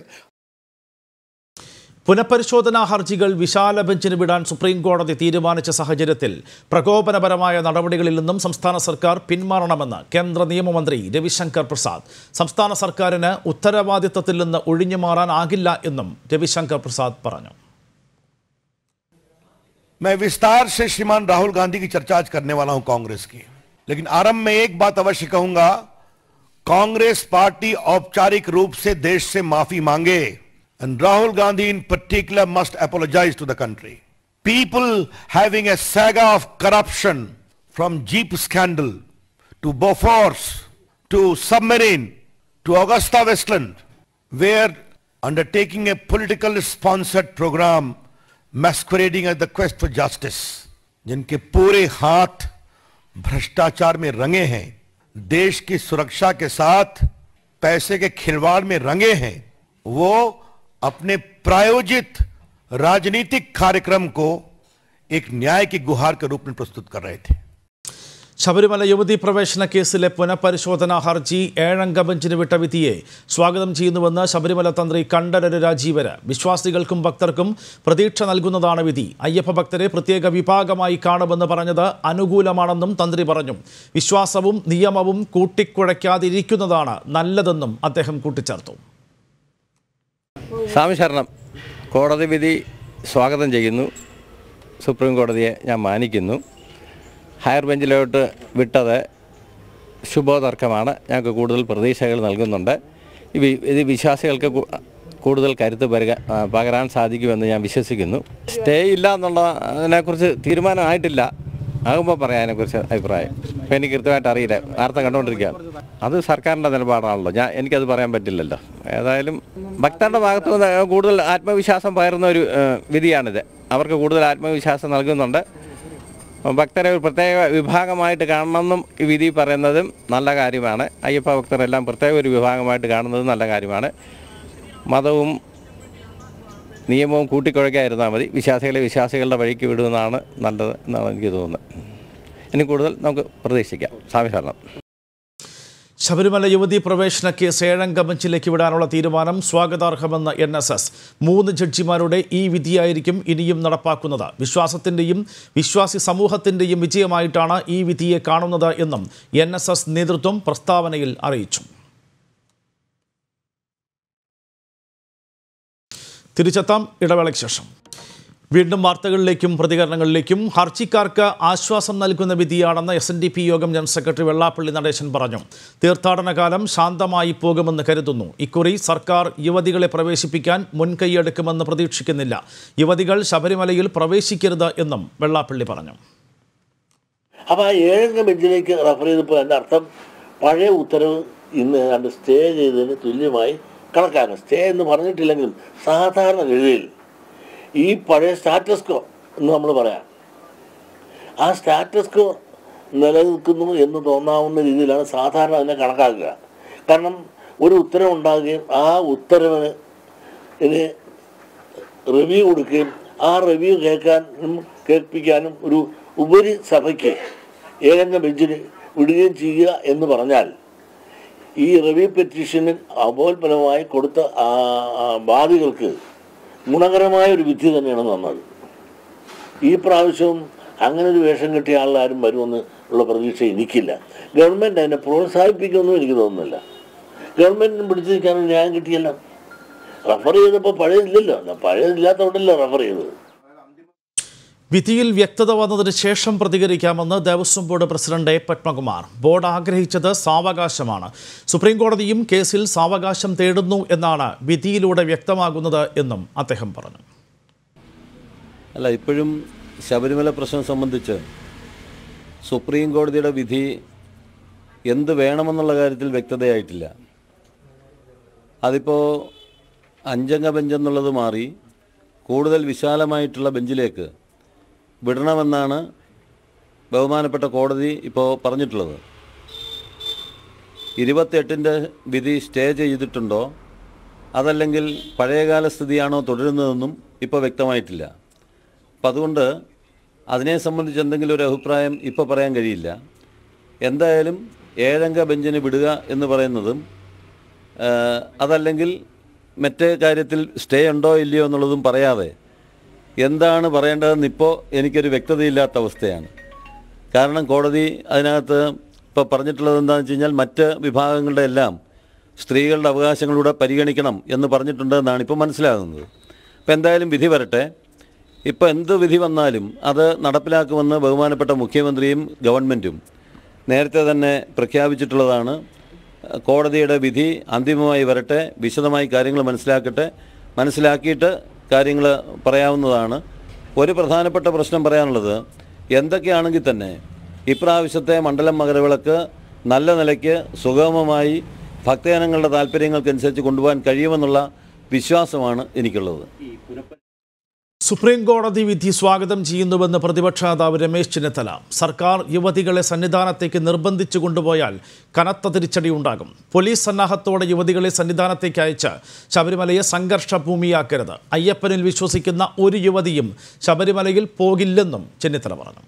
പുനഃപരിശോധനാ ഹർജികൾ വിശാല ബെഞ്ചിന് വിടാൻ സുപ്രീം കോടതി തീരുമാനിച്ച സാഹചര്യത്തിൽ പ്രകോപനപരമായ നടപടികളിൽ നിന്നും സംസ്ഥാന സർക്കാർ പിന്മാറണമെന്ന് കേന്ദ്ര നിയമമന്ത്രി രവിശങ്കർ പ്രസാദ് സംസ്ഥാന സർക്കാരിന് ഉത്തരവാദിത്തത്തിൽ നിന്ന് ഒഴിഞ്ഞു മാറാനാകില്ല എന്നും രവിശങ്കർ പ്രസാദ് പറഞ്ഞു मैं विस्तार से श्रीमान राहुल गांधी की चर्चा आज करने वाला हूं कांग्रेस की लेकिन आरंभ में एक बात अवश्य कहूंगा कांग्रेस पार्टी औपचारिक रूप से देश से माफी मांगे and Rahul Gandhi in particular must apologise to the country people having a saga of corruption from jeep scandal to bofors to submarine to augusta westland were undertaking a political sponsored program masquerading as the quest for justice जिनके पूरे हाथ भ्रष्टाचार में रंगे हैं देश की सुरक्षा के साथ पैसे के खिलवाड़ में रंगे हैं वो अपने प्रायोजित राजनीतिक कार्यक्रम को एक न्याय की गुहार के रूप में प्रस्तुत कर रहे थे ശബരിമല യുവതീ പ്രവേശന കേസിലെ പുനഃപരിശോധനാ ഹർജി ഏഴംഗ ബെഞ്ചിന് വിട്ട വിധിയെ സ്വാഗതം ചെയ്യുന്നുവെന്ന് ശബരിമല തന്ത്രി കണ്ഠരര് രാജീവര് വിശ്വാസികൾക്കും ഭക്തർക്കും പ്രതീക്ഷ നൽകുന്നതാണ് വിധി അയ്യപ്പ ഭക്തരെ പ്രത്യേക വിഭാഗമായി കാണുമെന്ന് പറഞ്ഞത് അനുകൂലമാണെന്നും തന്ത്രി പറഞ്ഞു വിശ്വാസവും നിയമവും കൂട്ടിക്കുഴയ്ക്കാതിരിക്കുന്നതാണ് നല്ലതെന്നും അദ്ദേഹം കൂട്ടിച്ചേർത്തു സ്വാമി ശരണം കോടതി വിധി സ്വാഗതം ചെയ്യുന്നു സുപ്രീം കോടതിയെ ഞാൻ മാനിക്കുന്നു ഹയർ ബെഞ്ചിലോട്ട് വിട്ടത് ശുഭോതർക്കമാണ് ഞങ്ങൾക്ക് കൂടുതൽ പ്രതീക്ഷകൾ നൽകുന്നുണ്ട് ഈ വി- ഇത് വിശ്വാസികൾക്ക് കു- കൂടുതൽ കരുത്ത് പരുക ആ, പകരാൻ സാധിക്കുമെന്ന് ഞാൻ വിശ്വസിക്കുന്നു സ്റ്റേ ഇല്ല എന്നുള്ളതിനെക്കുറിച്ച് തീരുമാനമായിട്ടില്ല ആകുമ്പോൾ പറയാം അതിനെക്കുറിച്ച് അഭിപ്രായം ഇപ്പം എനിക്ക് കൃത്യമായിട്ട് അറിയില്ല വാർത്ത കണ്ടുകൊണ്ടിരിക്കുക അത് സർക്കാരിൻ്റെ നിലപാടാണല്ലോ ഞാൻ എനിക്കത് പറയാൻ പറ്റില്ലല്ലോ ഏതായാലും ഭക്തരുടെ ഭാഗത്തു നിന്ന് കൂടുതൽ ആത്മവിശ്വാസം പകരുന്ന ഒരു ഏ, വിധിയാണിത് അവർക്ക് കൂടുതൽ ആത്മവിശ്വാസം നൽകുന്നുണ്ട് ഭക്തരെ ഒരു പ്രത്യേക വിഭാഗമായിട്ട് കാണണമെന്നും ഈ വിധി പറയുന്നതും നല്ല കാര്യമാണ് അയ്യപ്പ ഭക്തരെല്ലാം പ്രത്യേക ഒരു വിഭാഗമായിട്ട് കാണുന്നതും നല്ല കാര്യമാണ് മതവും നിയമവും കൂട്ടിക്കുഴയ്ക്കാതിരുന്നാൽ മതി വിശ്വാസികളെ വിശ്വാസികളുടെ വഴിക്ക് വിടുന്നതാണ് നല്ലത് എന്നാണ് എനിക്ക് തോന്നുന്നത് ഇനി കൂടുതൽ നമുക്ക് പ്രതീക്ഷിക്കാം സ്വാമി ശരണം ശബരിമല യുവതീ പ്രവേശന കേസ് ഏഴംഗ ബെഞ്ചിലേക്ക് വിടാനുള്ള തീരുമാനം സ്വാഗതാർഹമെന്ന് എൻ എസ് എസ് മൂന്ന് ജഡ്ജിമാരുടെ ഈ വിധിയായിരിക്കും ഇനിയും നടപ്പാക്കുന്നത് വിശ്വാസത്തിൻ്റെയും വിശ്വാസി സമൂഹത്തിൻ്റെയും വിജയമായിട്ടാണ് ഈ വിധിയെ കാണുന്നത് എന്നും എൻ എസ് എസ് നേതൃത്വം പ്രസ്താവനയിൽ അറിയിച്ചു തിരിച്ചെത്താം ഇടവേളയ്ക്ക് ശേഷം വീണ്ടും വാർത്തകളിലേക്കും പ്രതികരണങ്ങളിലേക്കും ഹർജിക്കാർക്ക് ആശ്വാസം നൽകുന്ന വിധിയാണെന്ന് എസ് എൻ ഡി പി യോഗം ജനറൽ സെക്രട്ടറി വെള്ളാപ്പള്ളി നടേശൻ പറഞ്ഞു തീർത്ഥാടന കാലം ശാന്തമായി പോകുമെന്ന് കരുതുന്നു ഇക്കുറി സർക്കാർ യുവതികളെ പ്രവേശിപ്പിക്കാൻ മുൻകൈയെടുക്കുമെന്ന് പ്രതീക്ഷിക്കുന്നില്ല യുവതികൾ ശബരിമലയിൽ പ്രവേശിക്കരുത് എന്നും വെള്ളാപ്പള്ളി പറഞ്ഞു അപ്പോൾ ആ ഏഴംഗ ബെഞ്ചിലേക്ക് റെഫർ ചെയ്തപ്പോൾ അതിൻ്റെ അർത്ഥം പഴയ ഉത്തരവ് ഇന്ന് ഏതാണ്ട് സ്റ്റേ ചെയ്തതിന് തുല്യമായി കണക്കാക്കണം സ്റ്റേ എന്ന് പറഞ്ഞിട്ടില്ലെങ്കിലും സാധാരണ ഗതിയിൽ ഈ പഴയ സ്റ്റാറ്റസ് കോ എന്ന് നമ്മൾ പറയാം ആ സ്റ്റാറ്റസ് കോ നിലനിൽക്കുന്നു എന്ന് തോന്നാവുന്ന രീതിയിലാണ് സാധാരണ അതിനെ കണക്കാക്കുക കാരണം ഒരു ഉത്തരവ് ഉണ്ടാകുകയും ആ ഉത്തരവിന് ഇനി റിവ്യൂ കൊടുക്കുകയും ആ റിവ്യൂ കേൾക്കാനും കേൾപ്പിക്കാനും ഒരു ഉപരി സഭയ്ക്ക് ഏഴംഗ ബെഞ്ചിന് വിടുകയും ചെയ്യുക എന്ന് പറഞ്ഞാൽ ഈ റിവ്യൂ പെറ്റീഷനിൽ അപോൽപലമായി കൊടുത്ത ആ, ആ, വാദികൾക്ക് ഗുണകരമായ ഒരു വിധി തന്നെയാണ് തന്നത് ഈ പ്രാവശ്യവും അങ്ങനെ ഒരു വേഷം കെട്ടിയ ആളാരും വരുമെന്ന് ഉള്ള പ്രതീക്ഷ എനിക്കില്ല ഗവൺമെൻറ് അതിനെ പ്രോത്സാഹിപ്പിക്കുമെന്നും എനിക്ക് തോന്നുന്നില്ല ഗവൺമെൻറ്റിന് പിടിച്ചു നിൽക്കാനും ന്യായം കിട്ടിയല്ലോ റഫർ ചെയ്തപ്പോൾ പഴയതില്ലല്ലോ എന്നാ പഴയതില്ലാത്തതുകൊണ്ടല്ലോ റഫർ ചെയ്തത് വിധിയിൽ വ്യക്തത വന്നതിന് ശേഷം പ്രതികരിക്കാമെന്ന് Devaswom board president A Padmakumar board ആഗ്രഹിച്ചത് സാവകാശമാണ് സുപ്രീം കോടതിയും കേസിൽ സാവകാശം തേടുന്നു എന്നാണ് വിധിയിലൂടെ വ്യക്തമാകുന്നത് എന്നും അദ്ദേഹം പറഞ്ഞു അല്ല ഇപ്പോഴും ശബരിമല പ്രശ്നം സംബന്ധിച്ച് സുപ്രീം കോടതിയുടെ വിധി എന്ത് വേണമെന്നുള്ള കാര്യത്തിൽ വ്യക്തതയായിട്ടില്ല അതിപ്പോൾ അഞ്ചംഗ ബെഞ്ച് എന്നുള്ളത് മാറി കൂടുതൽ വിശാലമായിട്ടുള്ള ബെഞ്ചിലേക്ക് വിടണമെന്നാണ് ബഹുമാനപ്പെട്ട കോടതി ഇപ്പോൾ പറഞ്ഞിട്ടുള്ളത് ഇരുപത്തെട്ടിൻ്റെ വിധി സ്റ്റേ ചെയ്തിട്ടുണ്ടോ അതല്ലെങ്കിൽ പഴയകാല സ്ഥിതിയാണോ തുടരുന്നതെന്നും ഇപ്പോൾ വ്യക്തമായിട്ടില്ല അപ്പം അതുകൊണ്ട് അതിനെ സംബന്ധിച്ച് എന്തെങ്കിലും ഒരു അഭിപ്രായം ഇപ്പോൾ പറയാൻ കഴിയില്ല എന്തായാലും ഏഴംഗ ബെഞ്ചിന് വിടുക എന്ന് പറയുന്നതും ആ, അതല്ലെങ്കിൽ മറ്റേ കാര്യത്തിൽ സ്റ്റേ ഉണ്ടോ ഇല്ലയോ എന്നുള്ളതും പറയാതെ എന്താണ് പറയേണ്ടതെന്ന് ഇപ്പോൾ എനിക്കൊരു വ്യക്തതയില്ലാത്ത അവസ്ഥയാണ് കാരണം കോടതി അതിനകത്ത് ഇപ്പോൾ പറഞ്ഞിട്ടുള്ളത് എന്താണെന്ന് വെച്ച് കഴിഞ്ഞാൽ മറ്റ് വിഭാഗങ്ങളുടെ എല്ലാം സ്ത്രീകളുടെ അവകാശങ്ങളിലൂടെ പരിഗണിക്കണം എന്ന് പറഞ്ഞിട്ടുണ്ടെന്നാണ് ഇപ്പോൾ മനസ്സിലാകുന്നത് അപ്പോൾ എന്തായാലും വിധി വരട്ടെ ഇപ്പോൾ എന്ത് വിധി വന്നാലും അത് നടപ്പിലാക്കുമെന്ന് ബഹുമാനപ്പെട്ട മുഖ്യമന്ത്രിയും ഗവൺമെൻറ്റും നേരത്തെ തന്നെ പ്രഖ്യാപിച്ചിട്ടുള്ളതാണ് കോടതിയുടെ വിധി അന്തിമമായി വരട്ടെ വിശദമായി കാര്യങ്ങൾ മനസ്സിലാക്കട്ടെ മനസ്സിലാക്കിയിട്ട് കാര്യങ്ങൾ പറയാവുന്നതാണ് ഒരു പ്രധാനപ്പെട്ട പ്രശ്നം പറയാനുള്ളത് എന്തൊക്കെയാണെങ്കിൽ തന്നെ ഇപ്രാവശ്യത്തെ മണ്ഡലം മകരവിളക്ക് നല്ല നിലയ്ക്ക് സുഗമമായി ഭക്തജനങ്ങളുടെ താല്പര്യങ്ങൾക്കനുസരിച്ച് കൊണ്ടുപോകാൻ കഴിയുമെന്നുള്ള വിശ്വാസമാണ് എനിക്കുള്ളത് സുപ്രീം കോടതി വിധി സ്വാഗതം ചെയ്യുന്നുവെന്ന് പ്രതിപക്ഷ നേതാവ് രമേശ് ചെന്നിത്തല സർക്കാർ യുവതികളെ സന്നിധാനത്തേക്ക് നിർബന്ധിച്ചു കൊണ്ടുപോയാൽ കനത്ത തിരിച്ചടി ഉണ്ടാകും പോലീസ് സന്നാഹത്തോടെ യുവതികളെ സന്നിധാനത്തേക്ക് അയച്ച് ശബരിമലയെ സംഘർഷ ഭൂമിയാക്കരുത് അയ്യപ്പനിൽ വിശ്വസിക്കുന്ന ഒരു യുവതിയും ശബരിമലയിൽ പോകില്ലെന്നും ചെന്നിത്തല പറഞ്ഞു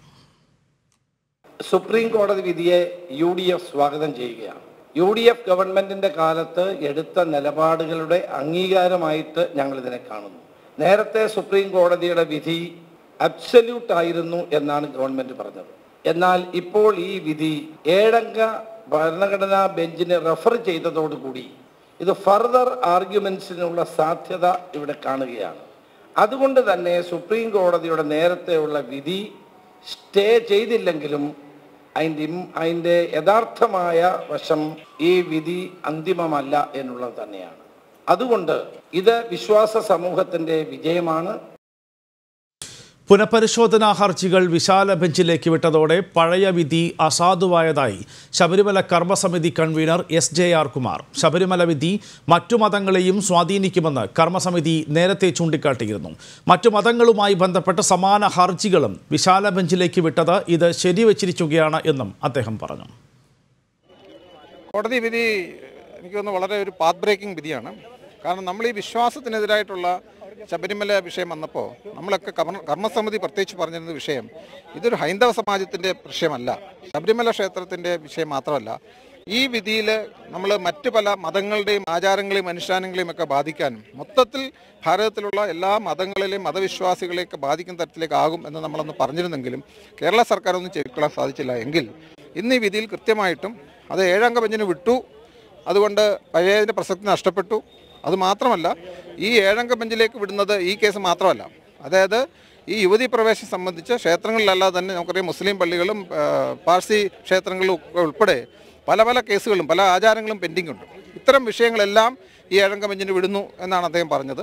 സുപ്രീം കോടതി വിധിയെ യു ഡി എഫ് സ്വാഗതം ചെയ്യുകയാണ് യു ഡി എഫ് ഗവൺമെന്റിന്റെ കാലത്ത് എടുത്ത നിലപാടുകളുടെ അംഗീകാരമായിട്ട് ഞങ്ങൾ ഇതിനെ കാണുന്നു നേരത്തെ സുപ്രീം കോടതിയുടെ വിധി അബ്സല്യൂട്ട് ആയിരുന്നു എന്നാണ് ഗവൺമെന്റ് പറഞ്ഞത് എന്നാൽ ഇപ്പോൾ ഈ വിധി ഏഴംഗ ഭരണഘടനാ ബെഞ്ചിന് റെഫർ ചെയ്തതോടുകൂടി ഇത് ഫർദർ ആർഗ്യുമെന്റ്സിനുള്ള സാധ്യത ഇവിടെ കാണുകയാണ് അതുകൊണ്ട് തന്നെ സുപ്രീം കോടതിയുടെ നേരത്തെയുള്ള വിധി സ്റ്റേ ചെയ്തില്ലെങ്കിലും അതിൻ്റെ ഇം- അതിൻ്റെ യഥാർത്ഥമായ വശം ഈ വിധി അന്തിമമല്ല എന്നുള്ളത് തന്നെയാണ് അതുകൊണ്ട് ഇത് വിശ്വാസ സമൂഹത്തിൻ്റെ വിജയമാണ് പുനഃപരിശോധനാ ഹർജികൾ വിശാല ബെഞ്ചിലേക്ക് വിട്ടതോടെ പഴയ വിധി അസാധുവായതായി ശബരിമല കർമ്മസമിതി convener S J R Kumar Sabarimala വിധി മറ്റു മതങ്ങളെയും സ്വാധീനിക്കുമെന്ന് കർമ്മസമിതി നേരത്തെ ചൂണ്ടിക്കാട്ടിയിരുന്നു മറ്റു മതങ്ങളുമായി ബന്ധപ്പെട്ട സമാന ഹർജികളും വിശാല ബെഞ്ചിലേക്ക് വിട്ടത് ഇത് ശരിവച്ചിരിക്കുകയാണ് എന്നും അദ്ദേഹം പറഞ്ഞു കോടതി വിധി എനിക്ക് തോന്നുന്നു വളരെ ഒരു പാത്ത് ബ്രേക്കിംഗ് വിധിയാണ് കാരണം നമ്മൾ ഈ വിശ്വാസത്തിനെതിരായിട്ടുള്ള ശബരിമല വിഷയം വന്നപ്പോൾ നമ്മളൊക്കെ കർമ്മ കർമ്മസമിതി പ്രത്യേകിച്ച് പറഞ്ഞിരുന്ന വിഷയം ഇതൊരു ഹൈന്ദവ സമാജത്തിൻ്റെ വിഷയമല്ല ശബരിമല ക്ഷേത്രത്തിൻ്റെ വിഷയം മാത്രമല്ല ഈ വിധിയിൽ നമ്മൾ മറ്റ് പല മതങ്ങളുടെയും ആചാരങ്ങളെയും അനുഷ്ഠാനങ്ങളെയും ഒക്കെ ബാധിക്കാനും മൊത്തത്തിൽ ഭാരതത്തിലുള്ള എല്ലാ മതങ്ങളിലെയും മതവിശ്വാസികളെയൊക്കെ ബാധിക്കുന്ന തരത്തിലേക്കാകും എന്ന് നമ്മളൊന്ന് പറഞ്ഞിരുന്നെങ്കിലും കേരള സർക്കാർ ഒന്നും ചെവിക്കൊള്ളാൻ സാധിച്ചില്ല എങ്കിൽ ഇന്ന് ഈ വിധിയിൽ കൃത്യമായിട്ടും അത് ഏഴംഗ ബെഞ്ചിന് വിട്ടു അതുകൊണ്ട് പഴയതിൻ്റെ പ്രസക്തി നഷ്ടപ്പെട്ടു അത് മാത്രമല്ല ഈ ഏഴംഗ ബെഞ്ചിലേക്ക് വിടുന്നത് ഈ കേസ് മാത്രമല്ല അതായത് ഈ യുവതി പ്രവേശം സംബന്ധിച്ച് ക്ഷേത്രങ്ങളിലല്ലാതെ തന്നെ നമുക്കറിയാം മുസ്ലിം പള്ളികളും ആ, പാഴ്സി ക്ഷേത്രങ്ങളും ഒക്കെ ഉൾപ്പെടെ പല പല കേസുകളും പല ആചാരങ്ങളും പെൻഡിംഗ് ഉണ്ട് ഇത്തരം വിഷയങ്ങളെല്ലാം ഈ ഏഴംഗ ബെഞ്ചിന് വിടുന്നു എന്നാണ് അദ്ദേഹം പറഞ്ഞത്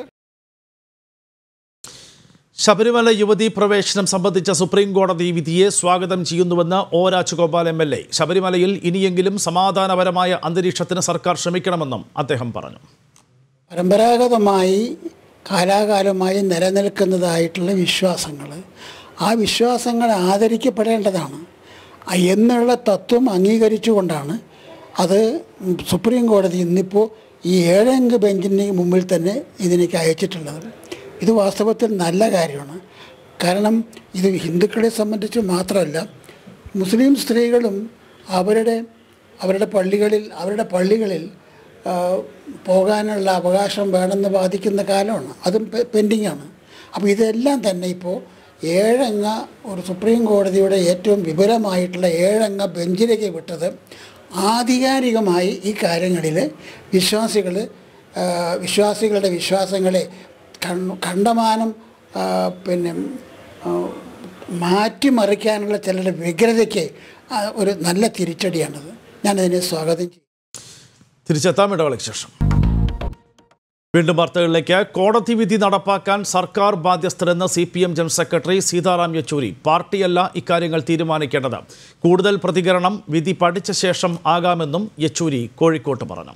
ശബരിമല യുവതീ പ്രവേശനം സംബന്ധിച്ച സുപ്രീം കോടതി വിധിയെ സ്വാഗതം ചെയ്യുന്നുവെന്ന് O Rajagopal M L A ശബരിമലയിൽ ഇനിയെങ്കിലും സമാധാനപരമായ അന്തരീക്ഷത്തിന് സർക്കാർ ശ്രമിക്കണമെന്നും അദ്ദേഹം പറഞ്ഞു പരമ്പരാഗതമായി കാലാകാലമായി നിലനിൽക്കുന്നതായിട്ടുള്ള വിശ്വാസങ്ങൾ ആ വിശ്വാസങ്ങൾ ആദരിക്കപ്പെടേണ്ടതാണ് ആ എന്നുള്ള തത്വം അംഗീകരിച്ചുകൊണ്ടാണ് അത് സുപ്രീം കോടതി ഇന്നിപ്പോൾ ഈ ഏഴംഗ ബെഞ്ചിന് മുമ്പിൽ തന്നെ ഇതിലേക്ക് അയച്ചിട്ടുള്ളത് ഇത് വാസ്തവത്തിൽ നല്ല കാര്യമാണ് കാരണം ഇത് ഹിന്ദുക്കളെ സംബന്ധിച്ച് മാത്രമല്ല മുസ്ലിം സ്ത്രീകളും അവരുടെ അവരുടെ പള്ളികളിൽ അവരുടെ പള്ളികളിൽ ആ, പോകാനുള്ള അവകാശം വേണമെന്ന് വാദിക്കുന്ന കാലമാണ് അതും പെൻഡിങ് ആണ് അപ്പോൾ ഇതെല്ലാം തന്നെ ഇപ്പോൾ ഏഴംഗ ഒരു സുപ്രീം കോടതിയുടെ ഏറ്റവും വിപുലമായിട്ടുള്ള ഏഴംഗ ബെഞ്ചിലേക്ക് വിട്ടത് ആധികാരികമായി ഈ കാര്യങ്ങളിൽ വിശ്വാസികൾ വിശ്വാസികളുടെ വിശ്വാസങ്ങളെ കൺ- കണ്ടമാനം ആ, പിന്നെ ആ, മാറ്റിമറിക്കാനുള്ള ചിലരുടെ വ്യഗ്രതയ്ക്ക് ആ, ഒരു നല്ല തിരിച്ചടിയാണത് ഞാനതിനെ സ്വാഗതം ചെയ്യും തിരിച്ചെത്താം ഇടവേളയ്ക്ക് ശേഷം വീണ്ടും വാർത്തകളിലേക്ക് കോടതി വിധി നടപ്പാക്കാൻ സർക്കാർ ബാധ്യസ്ഥരെന്ന് C P M general secretary Sitaram Yechury പാർട്ടിയല്ല ഇക്കാര്യങ്ങൾ തീരുമാനിക്കേണ്ടത് കൂടുതൽ പ്രതികരണം വിധി പഠിച്ച ശേഷം ആകാമെന്നും യെച്ചൂരി കോഴിക്കോട്ട് പറഞ്ഞു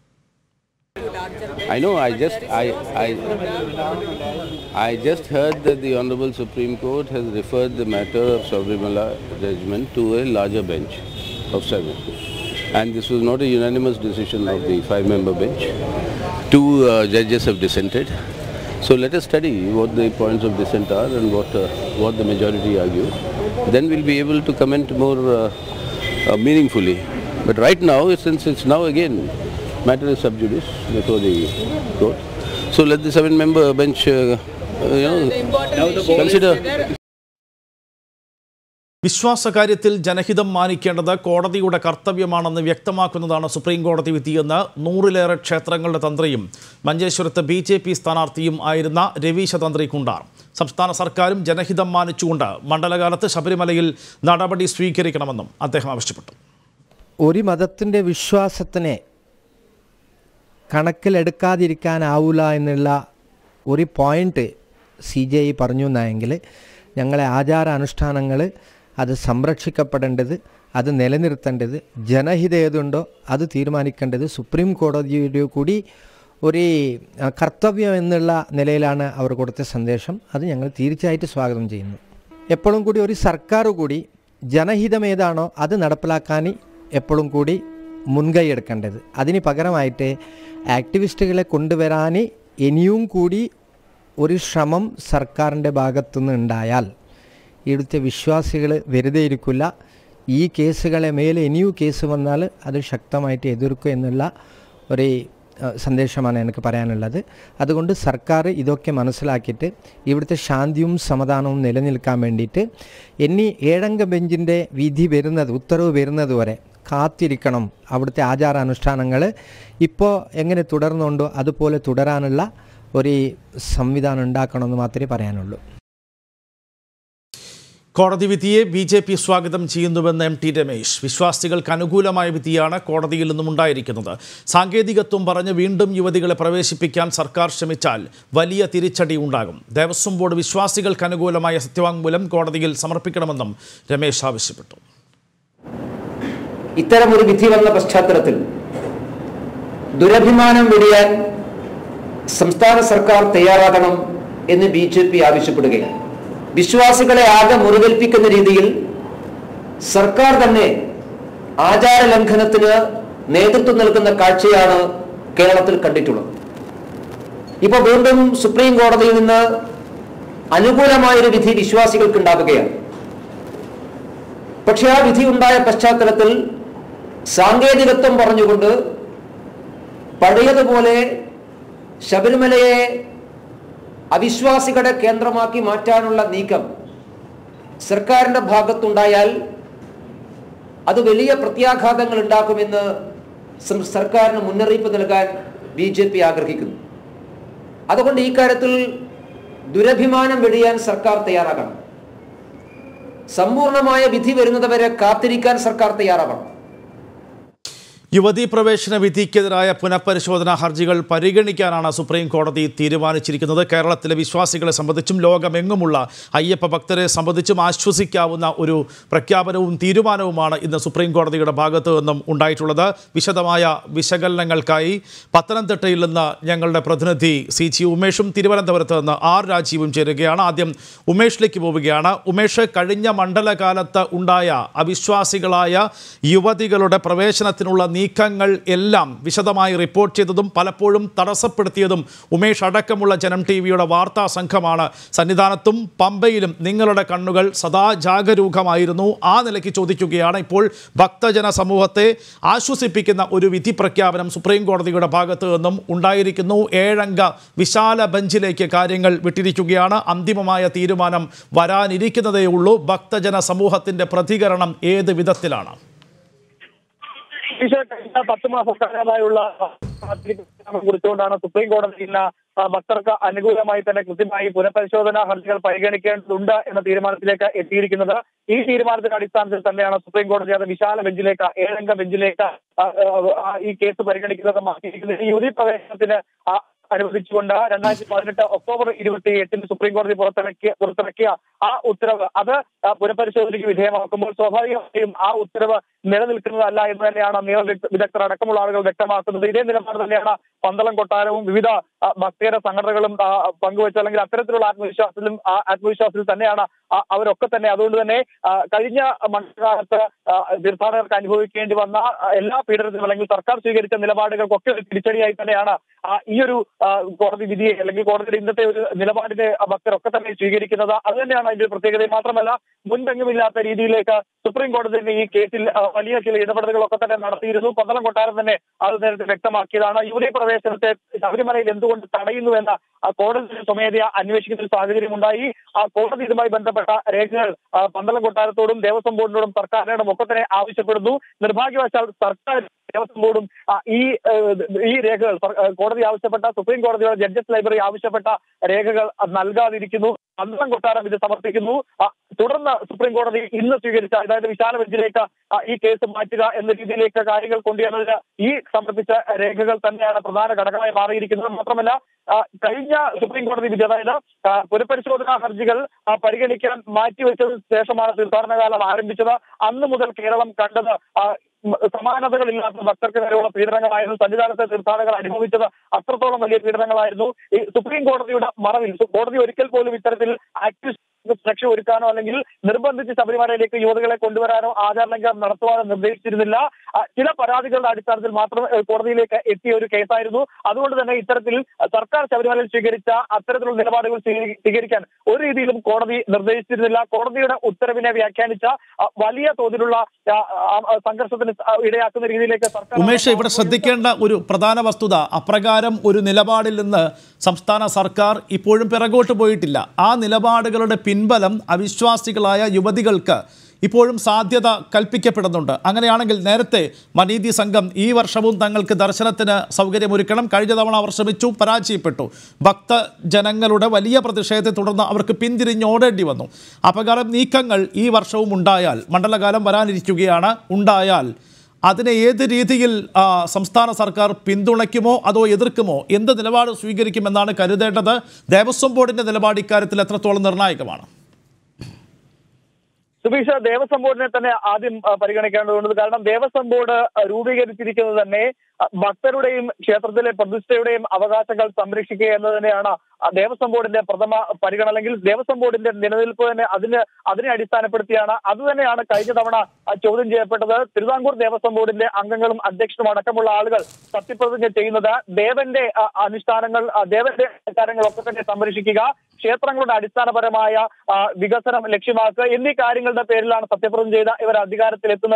I know. I just I I I just heard that the Honorable Supreme Court has referred the matter of Sabrimala judgment to a larger bench of seven, and this was not a unanimous decision of the five-member bench. Two uh, judges have dissented. So let us study what the points of dissent are and what uh, what the majority argue. Then we'll be able to comment more uh, uh, meaningfully. But right now, since it's now again matter is sub judice before the court, so let the seven-member bench, uh, uh, you know, consider. വിശ്വാസകാര്യത്തിൽ ജനഹിതം മാനിക്കേണ്ടത് കോടതിയുടെ കർത്തവ്യമാണെന്ന് വ്യക്തമാക്കുന്നതാണ് supreme കോടതി വിധിയെന്ന് നൂറിലേറെ ക്ഷേത്രങ്ങളുടെ തന്ത്രിയും മഞ്ചേശ്വരത്ത് B J P സ്ഥാനാർത്ഥിയും ആയിരുന്ന രവീശ തന്ത്രി കുണ്ടാർ സംസ്ഥാന സർക്കാരും ജനഹിതം മാനിച്ചുകൊണ്ട് മണ്ഡലകാലത്ത് ശബരിമലയിൽ നടപടി സ്വീകരിക്കണമെന്നും അദ്ദേഹം ആവശ്യപ്പെട്ടു ഒരു മതത്തിൻ്റെ വിശ്വാസത്തിനെ കണക്കിലെടുക്കാതിരിക്കാനാവില്ല എന്നുള്ള ഒരു പോയിന്റ് സി ജെ ഐ പറഞ്ഞു എന്നായെങ്കിൽ ഞങ്ങളെ ആചാര അനുഷ്ഠാനങ്ങൾ അത് സംരക്ഷിക്കപ്പെടേണ്ടത് അത് നിലനിർത്തേണ്ടത് ജനഹിത ഏതുണ്ടോ അത് തീരുമാനിക്കേണ്ടത് സുപ്രീം കോടതിയുടെ കൂടി ഒരു ആ, കർത്തവ്യം എന്നുള്ള നിലയിലാണ് അവർ കൊടുത്ത സന്ദേശം അത് ഞങ്ങൾ തീർച്ചയായിട്ടും സ്വാഗതം ചെയ്യുന്നു എപ്പോഴും കൂടി ഒരു സർക്കാർ കൂടി ജനഹിതം ഏതാണോ അത് നടപ്പിലാക്കാൻ എപ്പോഴും കൂടി മുൻകൈ എടുക്കേണ്ടത് അതിന് പകരമായിട്ട് ആക്ടിവിസ്റ്റുകളെ കൊണ്ടുവരാൻ ഇനിയും കൂടി ഒരു ശ്രമം സർക്കാരിൻ്റെ ഭാഗത്തുനിന്ന് ഉണ്ടായാൽ ഇവിടുത്തെ വിശ്വാസികൾ വെറുതെ ഇരിക്കില്ല ഈ കേസുകളെ മേലെ ഇനിയും കേസ് വന്നാൽ അത് ശക്തമായിട്ട് എതിർക്കും എന്നുള്ള ഒരു ആ, സന്ദേശമാണ് എനിക്ക് പറയാനുള്ളത് അതുകൊണ്ട് സർക്കാർ ഇതൊക്കെ മനസ്സിലാക്കിയിട്ട് ഇവിടുത്തെ ശാന്തിയും സമാധാനവും നിലനിൽക്കാൻ വേണ്ടിയിട്ട് ഇനി ഏഴംഗ ബെഞ്ചിൻ്റെ വിധി വരുന്നത് ഉത്തരവ് വരുന്നത് വരെ കാത്തിരിക്കണം അവിടുത്തെ ആചാരാനുഷ്ഠാനങ്ങൾ ഇപ്പോൾ എങ്ങനെ തുടർന്നുണ്ടോ അതുപോലെ തുടരാനുള്ള ഒരു സംവിധാനം ഉണ്ടാക്കണമെന്ന് മാത്രമേ പറയാനുള്ളൂ കോടതി വിധിയെ ബി ജെ പി സ്വാഗതം ചെയ്യുന്നുവെന്ന് എം ടി രമേശ് വിശ്വാസികൾക്ക് അനുകൂലമായ വിധിയാണ് കോടതിയിൽ നിന്നും ഉണ്ടായിരിക്കുന്നത് സാങ്കേതികത്വം പറഞ്ഞ് വീണ്ടും യുവതികളെ പ്രവേശിപ്പിക്കാൻ സർക്കാർ ശ്രമിച്ചാൽ വലിയ തിരിച്ചടി ഉണ്ടാകും ദേവസ്വം ബോർഡ് വിശ്വാസികൾക്ക് അനുകൂലമായ സത്യവാങ്മൂലം കോടതിയിൽ സമർപ്പിക്കണമെന്നും രമേശ് ആവശ്യപ്പെട്ടു ഇത്തരമൊരു വിധി വന്ന പശ്ചാത്തലത്തിൽ ദുരഭിമാനം വെടിയാൻ സംസ്ഥാന സർക്കാർ തയ്യാറാകണം എന്ന് ബി ജെ പി ആവശ്യപ്പെടുകയാണ് വിശ്വാസികളെ ആകെ മുറിവേൽപ്പിക്കുന്ന രീതിയിൽ സർക്കാർ തന്നെ ആചാര ലംഘനത്തിന് നേതൃത്വം നൽകുന്ന കാഴ്ചയാണ് കേരളത്തിൽ കണ്ടിട്ടുള്ളത് ഇപ്പൊ വീണ്ടും സുപ്രീം കോടതിയിൽ നിന്ന് അനുകൂലമായൊരു വിധി വിശ്വാസികൾക്ക് ഉണ്ടാവുകയാണ് പക്ഷെ ആ വിധി ഉണ്ടായ പശ്ചാത്തലത്തിൽ സാങ്കേതികത്വം പറഞ്ഞുകൊണ്ട് പഴയതുപോലെ ശബരിമലയെ അവിശ്വാസികളുടെ കേന്ദ്രമാക്കി മാറ്റാനുള്ള നീക്കം സർക്കാരിന്റെ ഭാഗത്തുണ്ടായാൽ അത് വലിയ പ്രത്യാഘാതങ്ങൾ ഉണ്ടാക്കുമെന്ന് സം- സർക്കാരിന് മുന്നറിയിപ്പ് നൽകാൻ ബി ജെ പി ആഗ്രഹിക്കുന്നു അതുകൊണ്ട് ഈ കാര്യത്തിൽ ദുരഭിമാനം വെടിയാൻ സർക്കാർ തയ്യാറാകണം സമ്പൂർണമായ വിധി വരുന്നതുവരെ കാത്തിരിക്കാൻ സർക്കാർ തയ്യാറാകണം യുവതീ പ്രവേശന വിധിക്കെതിരായ പുനഃപരിശോധനാ ഹർജികൾ പരിഗണിക്കാനാണ് സുപ്രീം കോടതി തീരുമാനിച്ചിരിക്കുന്നത് കേരളത്തിലെ വിശ്വാസികളെ സംബന്ധിച്ചും ലോകമെങ്ങുമുള്ള അയ്യപ്പ ഭക്തരെ സംബന്ധിച്ചും ആശ്വസിക്കാവുന്ന ഒരു പ്രഖ്യാപനവും തീരുമാനവുമാണ് ഇന്ന് സുപ്രീം കോടതിയുടെ ഭാഗത്തു നിന്നും ഉണ്ടായിട്ടുള്ളത് വിശദമായ വിശകലനങ്ങൾക്കായി പത്തനംതിട്ടയിൽ നിന്ന് ഞങ്ങളുടെ പ്രതിനിധി സി ജി ഉമേഷും തിരുവനന്തപുരത്ത് നിന്ന് ആർ രാജീവും ചേരുകയാണ് ആദ്യം ഉമേഷിലേക്ക് പോവുകയാണ് ഉമേഷ് കഴിഞ്ഞ മണ്ഡലകാലത്ത് ഉണ്ടായ അവിശ്വാസികളായ യുവതികളുടെ പ്രവേശനത്തിനുള്ള നീക്കങ്ങൾ എല്ലാം വിശദമായി റിപ്പോർട്ട് ചെയ്തതും പലപ്പോഴും തടസ്സപ്പെടുത്തിയതും ഉമേഷ് അടക്കമുള്ള ജനം ടി വിയുടെ വാർത്താ സംഘമാണ് സന്നിധാനത്തും പമ്പയിലും നിങ്ങളുടെ കണ്ണുകൾ സദാ ജാഗരൂകമായിരുന്നു ആ നിലയ്ക്ക് ചോദിക്കുകയാണ് ഇപ്പോൾ ഭക്തജന സമൂഹത്തെ ആശ്വസിപ്പിക്കുന്ന ഒരു വിധി പ്രഖ്യാപനം സുപ്രീം കോടതിയുടെ ഭാഗത്തു നിന്നും ഉണ്ടായിരിക്കുന്നു ഏഴംഗ വിശാല ബെഞ്ചിലേക്ക് കാര്യങ്ങൾ വിട്ടിരിക്കുകയാണ് അന്തിമമായ തീരുമാനം വരാനിരിക്കുന്നതേ ഉള്ളൂ ഭക്തജന സമൂഹത്തിൻ്റെ പ്രതികരണം ഏത് വിധത്തിലാണ് ഈശോ കഴിഞ്ഞ പത്ത് മാസക്കാലമായുള്ള കുറിച്ചുകൊണ്ടാണ് സുപ്രീം കോടതി ഇന്ന് ആ, ഭക്തർക്ക് അനുകൂലമായി തന്നെ കൃത്യമായി പുനഃപരിശോധനാ ഹർജികൾ പരിഗണിക്കേണ്ടതുണ്ട് എന്ന തീരുമാനത്തിലേക്ക് എത്തിയിരിക്കുന്നത് ഈ തീരുമാനത്തിന്റെ അടിസ്ഥാനത്തിൽ തന്നെയാണ് സുപ്രീം കോടതി അത് വിശാല ബെഞ്ചിലേക്ക് ഏഴംഗ ബെഞ്ചിലേക്ക് ആ, ആ, ഈ കേസ് പരിഗണിക്കുന്നത് മാറ്റിയിരിക്കുന്നത് ഈ യുവതി പ്രവേശനത്തിന് ആ, അനുവദിച്ചുകൊണ്ട് രണ്ടായിരത്തി പതിനെട്ട് ഒക്ടോബർ ഇരുപത്തി എട്ടിന് സുപ്രീം കോടതി പുറത്തിറക്കിയ പുറത്തിറക്കിയ ആ ഉത്തരവ് അത് ആ, പുനഃപരിശോധനയ്ക്ക് വിധേയമാക്കുമ്പോൾ സ്വാഭാവികമായും ആ ഉത്തരവ് നിലനിൽക്കുന്നതല്ല എന്ന് തന്നെയാണ് നിയമ വിദഗ്ധ- വിദഗ്ധർ അടക്കമുള്ള ആളുകൾ വ്യക്തമാക്കുന്നത് ഇതേ നിലപാട് തന്നെയാണ് പന്തളം കൊട്ടാരവും വിവിധ ആ, ഭക്തേതര സംഘടനകളും ആ, പങ്കുവച്ച അല്ലെങ്കിൽ അത്തരത്തിലുള്ള ആത്മവിശ്വാസത്തിലും ആ ആത്മവിശ്വാസത്തിൽ തന്നെയാണ് ആ, അവരൊക്കെ തന്നെ അതുകൊണ്ട് തന്നെ ആ, കഴിഞ്ഞ മണ്ഡലകാലത്ത് ആ, തീർത്ഥാടകർക്ക് അനുഭവിക്കേണ്ടി വന്ന ആ, എല്ലാ പീഡനത്തിനും അല്ലെങ്കിൽ സർക്കാർ സ്വീകരിച്ച നിലപാടുകൾക്കൊക്കെ ഒരു തിരിച്ചടിയായി തന്നെയാണ് ആ, ഈ ഒരു ആ, കോടതി വിധിയെ അല്ലെങ്കിൽ കോടതിയുടെ ഇന്നത്തെ ഒരു നിലപാടിനെ ആ, ഭക്തരൊക്കെ തന്നെ സ്വീകരിക്കുന്നത് അത് തന്നെയാണ് അതിന്റെ ഒരു പ്രത്യേകത മാത്രമല്ല മുൻപെങ്ങുമില്ലാത്ത രീതിയിലേക്ക് സുപ്രീം കോടതി തന്നെ ഈ കേസിൽ ആ, വലിയ ചില ഇടപെടലുകളൊക്കെ തന്നെ നടത്തിയിരുന്നു പന്തളം കൊട്ടാരം തന്നെ അത് നേരത്തെ വ്യക്തമാക്കിയതാണ് യുവതി പ്രവേശനത്തെ ശബരിമലയിൽ എന്തുകൊണ്ട് തടയുന്നു എന്ന ആ കോടതി സ്വമേധയ അന്വേഷിക്കുന്ന ഒരു സാഹചര്യം ഉണ്ടായി ആ കോടതി ഇതുമായി ബന്ധപ്പെട്ട രേഖകൾ ആ, പന്തളം കൊട്ടാരത്തോടും ദേവസ്വം ബോർഡിനോടും സർക്കാരിനോടും ഒക്കെ തന്നെ ആവശ്യപ്പെടുന്നു നിർഭാഗ്യവശാൽ സർക്കാർ ദേവസ്വം ബോർഡും ആ, ഈ ഏഹ്, ഈ രേഖകൾ സർ- ഏഹ്, കോടതി ആവശ്യപ്പെട്ട സുപ്രീം കോടതിയുടെ ജഡ്ജസ് ലൈബ്രറി ആവശ്യപ്പെട്ട രേഖകൾ നൽകാതിരിക്കുന്നു പന്തളം കൊട്ടാരം ഇത് സമർപ്പിക്കുന്നു ആ, തുടർന്ന് സുപ്രീം കോടതി ഇന്ന് സ്വീകരിച്ച അതായത് വിശാല ബെഞ്ചിലേക്ക് ആ, ഈ കേസ് മാറ്റുക എന്ന രീതിയിലേക്ക് കാര്യങ്ങൾ കൊണ്ടുവരുന്നതിന് ഈ സമർപ്പിച്ച രേഖകൾ തന്നെയാണ് പ്രധാന ഘടകമായി മാറിയിരിക്കുന്നത് മാത്രമല്ല ആ, കഴിഞ്ഞ സുപ്രീം കോടതി വിധി അതായത് ആ, പുനഃപരിശോധനാ ഹർജികൾ ആ, പരിഗണിക്കാൻ മാറ്റിവെച്ചതിന് ശേഷമാണ് തീർത്ഥാടന കാലം ആരംഭിച്ചത് അന്ന് മുതൽ കേരളം കണ്ടത് ആ, മ- സമാനതകളില്ലാത്ത ഭക്തർക്ക് നേരെയുള്ള പീഡനങ്ങളായിരുന്നു സന്നിധാനത്തെ തീർത്ഥാടകർ അനുഭവിച്ചത് അത്രത്തോളം വലിയ പീഡനങ്ങളായിരുന്നു ഈ സുപ്രീം കോടതിയുടെ മറവിൽ സു- കോടതി ഒരിക്കൽ പോലും ഇത്തരത്തിൽ ആക്ടിവിസ്റ്റ് സുരക്ഷ ഒരുക്കാനോ അല്ലെങ്കിൽ നിർബന്ധിച്ച് ശബരിമലയിലേക്ക് യുവതികളെ കൊണ്ടുവരാനോ ആചാരലംഘനം നടത്തുവാനോ നിർദ്ദേശിച്ചിരുന്നില്ല ആ, ചില പരാതികളുടെ അടിസ്ഥാനത്തിൽ മാത്രം ഏഹ്, കോടതിയിലേക്ക് എത്തിയ ഒരു കേസായിരുന്നു അതുകൊണ്ട് തന്നെ ഇത്തരത്തിൽ സർക്കാർ ശബരിമലയിൽ സ്വീകരിച്ച അത്തരത്തിലുള്ള നിലപാടുകൾ സ്വീകരി- സ്വീകരിക്കാൻ ഒരു രീതിയിലും കോടതി നിർദ്ദേശിച്ചിരുന്നില്ല കോടതിയുടെ ഉത്തരവിനെ വ്യാഖ്യാനിച്ച ആ, വലിയ തോതിലുള്ള ആ, ആ, ആ, സംഘർഷത്തിന് ആ, ഇടയാക്കുന്ന രീതിയിലേക്ക് സർക്കാർ ഉമേഷ് ഇവിടെ ശ്രദ്ധിക്കേണ്ട ഒരു പ്രധാന വസ്തുത അപ്രകാരം ഒരു നിലപാടിൽ നിന്ന് സംസ്ഥാന സർക്കാർ ഇപ്പോഴും പിറകോട്ട് പോയിട്ടില്ല ആ നിലപാടുകളുടെ പിൻബലം അവിശ്വാസികളായ യുവതികൾക്ക് ഇപ്പോഴും സാധ്യത കൽപ്പിക്കപ്പെടുന്നുണ്ട് അങ്ങനെയാണെങ്കിൽ നേരത്തെ മനീതി സംഘം ഈ വർഷവും തങ്ങൾക്ക് ദർശനത്തിന് സൗകര്യമൊരുക്കണം കഴിഞ്ഞ തവണ അവർ ശ്രമിച്ചു പരാജയപ്പെട്ടു ഭക്തജനങ്ങളുടെ വലിയ പ്രതിഷേധത്തെ തുടർന്ന് അവർക്ക് പിന്തിരിഞ്ഞോടേണ്ടി വന്നു അപകടം നീക്കങ്ങൾ ഈ വർഷവും ഉണ്ടായാൽ മണ്ഡലകാലം വരാനിരിക്കുകയാണ് ഉണ്ടായാൽ അതിനെ ഏത് രീതിയിൽ ആ, സംസ്ഥാന സർക്കാർ പിന്തുണയ്ക്കുമോ അതോ എതിർക്കുമോ എന്ത് നിലപാട് സ്വീകരിക്കുമെന്നാണ് കരുതേണ്ടത് ദേവസ്വം ബോർഡിന്റെ നിലപാട് ഇക്കാര്യത്തിൽ എത്രത്തോളം നിർണായകമാണ് സുബീഷ് ദേവസ്വം ബോർഡിനെ തന്നെ ആദ്യം ആ, പരിഗണിക്കേണ്ടതുണ്ട് കാരണം ദേവസ്വം ബോർഡ് ആ, രൂപീകരിച്ചിരിക്കുന്നത് തന്നെ ആ, ഭക്തരുടെയും ക്ഷേത്രത്തിലെ പ്രതിഷ്ഠയുടെയും അവകാശങ്ങൾ സംരക്ഷിക്കുക എന്നത് തന്നെയാണ് ആ ദേവസ്വം ബോർഡിന്റെ പ്രഥമ പരിഗണന അല്ലെങ്കിൽ ദേവസ്വം ബോർഡിന്റെ നിലനിൽപ്പ് തന്നെ അതിന് അതിനെ അടിസ്ഥാനപ്പെടുത്തിയാണ് അത് തന്നെയാണ് കഴിഞ്ഞ തവണ ആ, ചോദ്യം ചെയ്യപ്പെട്ടത് തിരുവിതാംകൂർ ദേവസ്വം ബോർഡിന്റെ അംഗങ്ങളും അധ്യക്ഷനും അടക്കമുള്ള ആളുകൾ സത്യപ്രതിജ്ഞ ചെയ്യുന്നത് ദേവന്റെ ആ, അനുഷ്ഠാനങ്ങൾ ആ, ദേവന്റെ കാര്യങ്ങളൊക്കെ തന്നെ സംരക്ഷിക്കുക ക്ഷേത്രങ്ങളുടെ അടിസ്ഥാനപരമായ ആ, വികസനം ലക്ഷ്യമാക്കുക എന്നീ കാര്യങ്ങളുടെ പേരിലാണ് സത്യപ്രതിജ്ഞ ചെയ്ത ഇവർ അധികാരത്തിലെത്തുന്നത്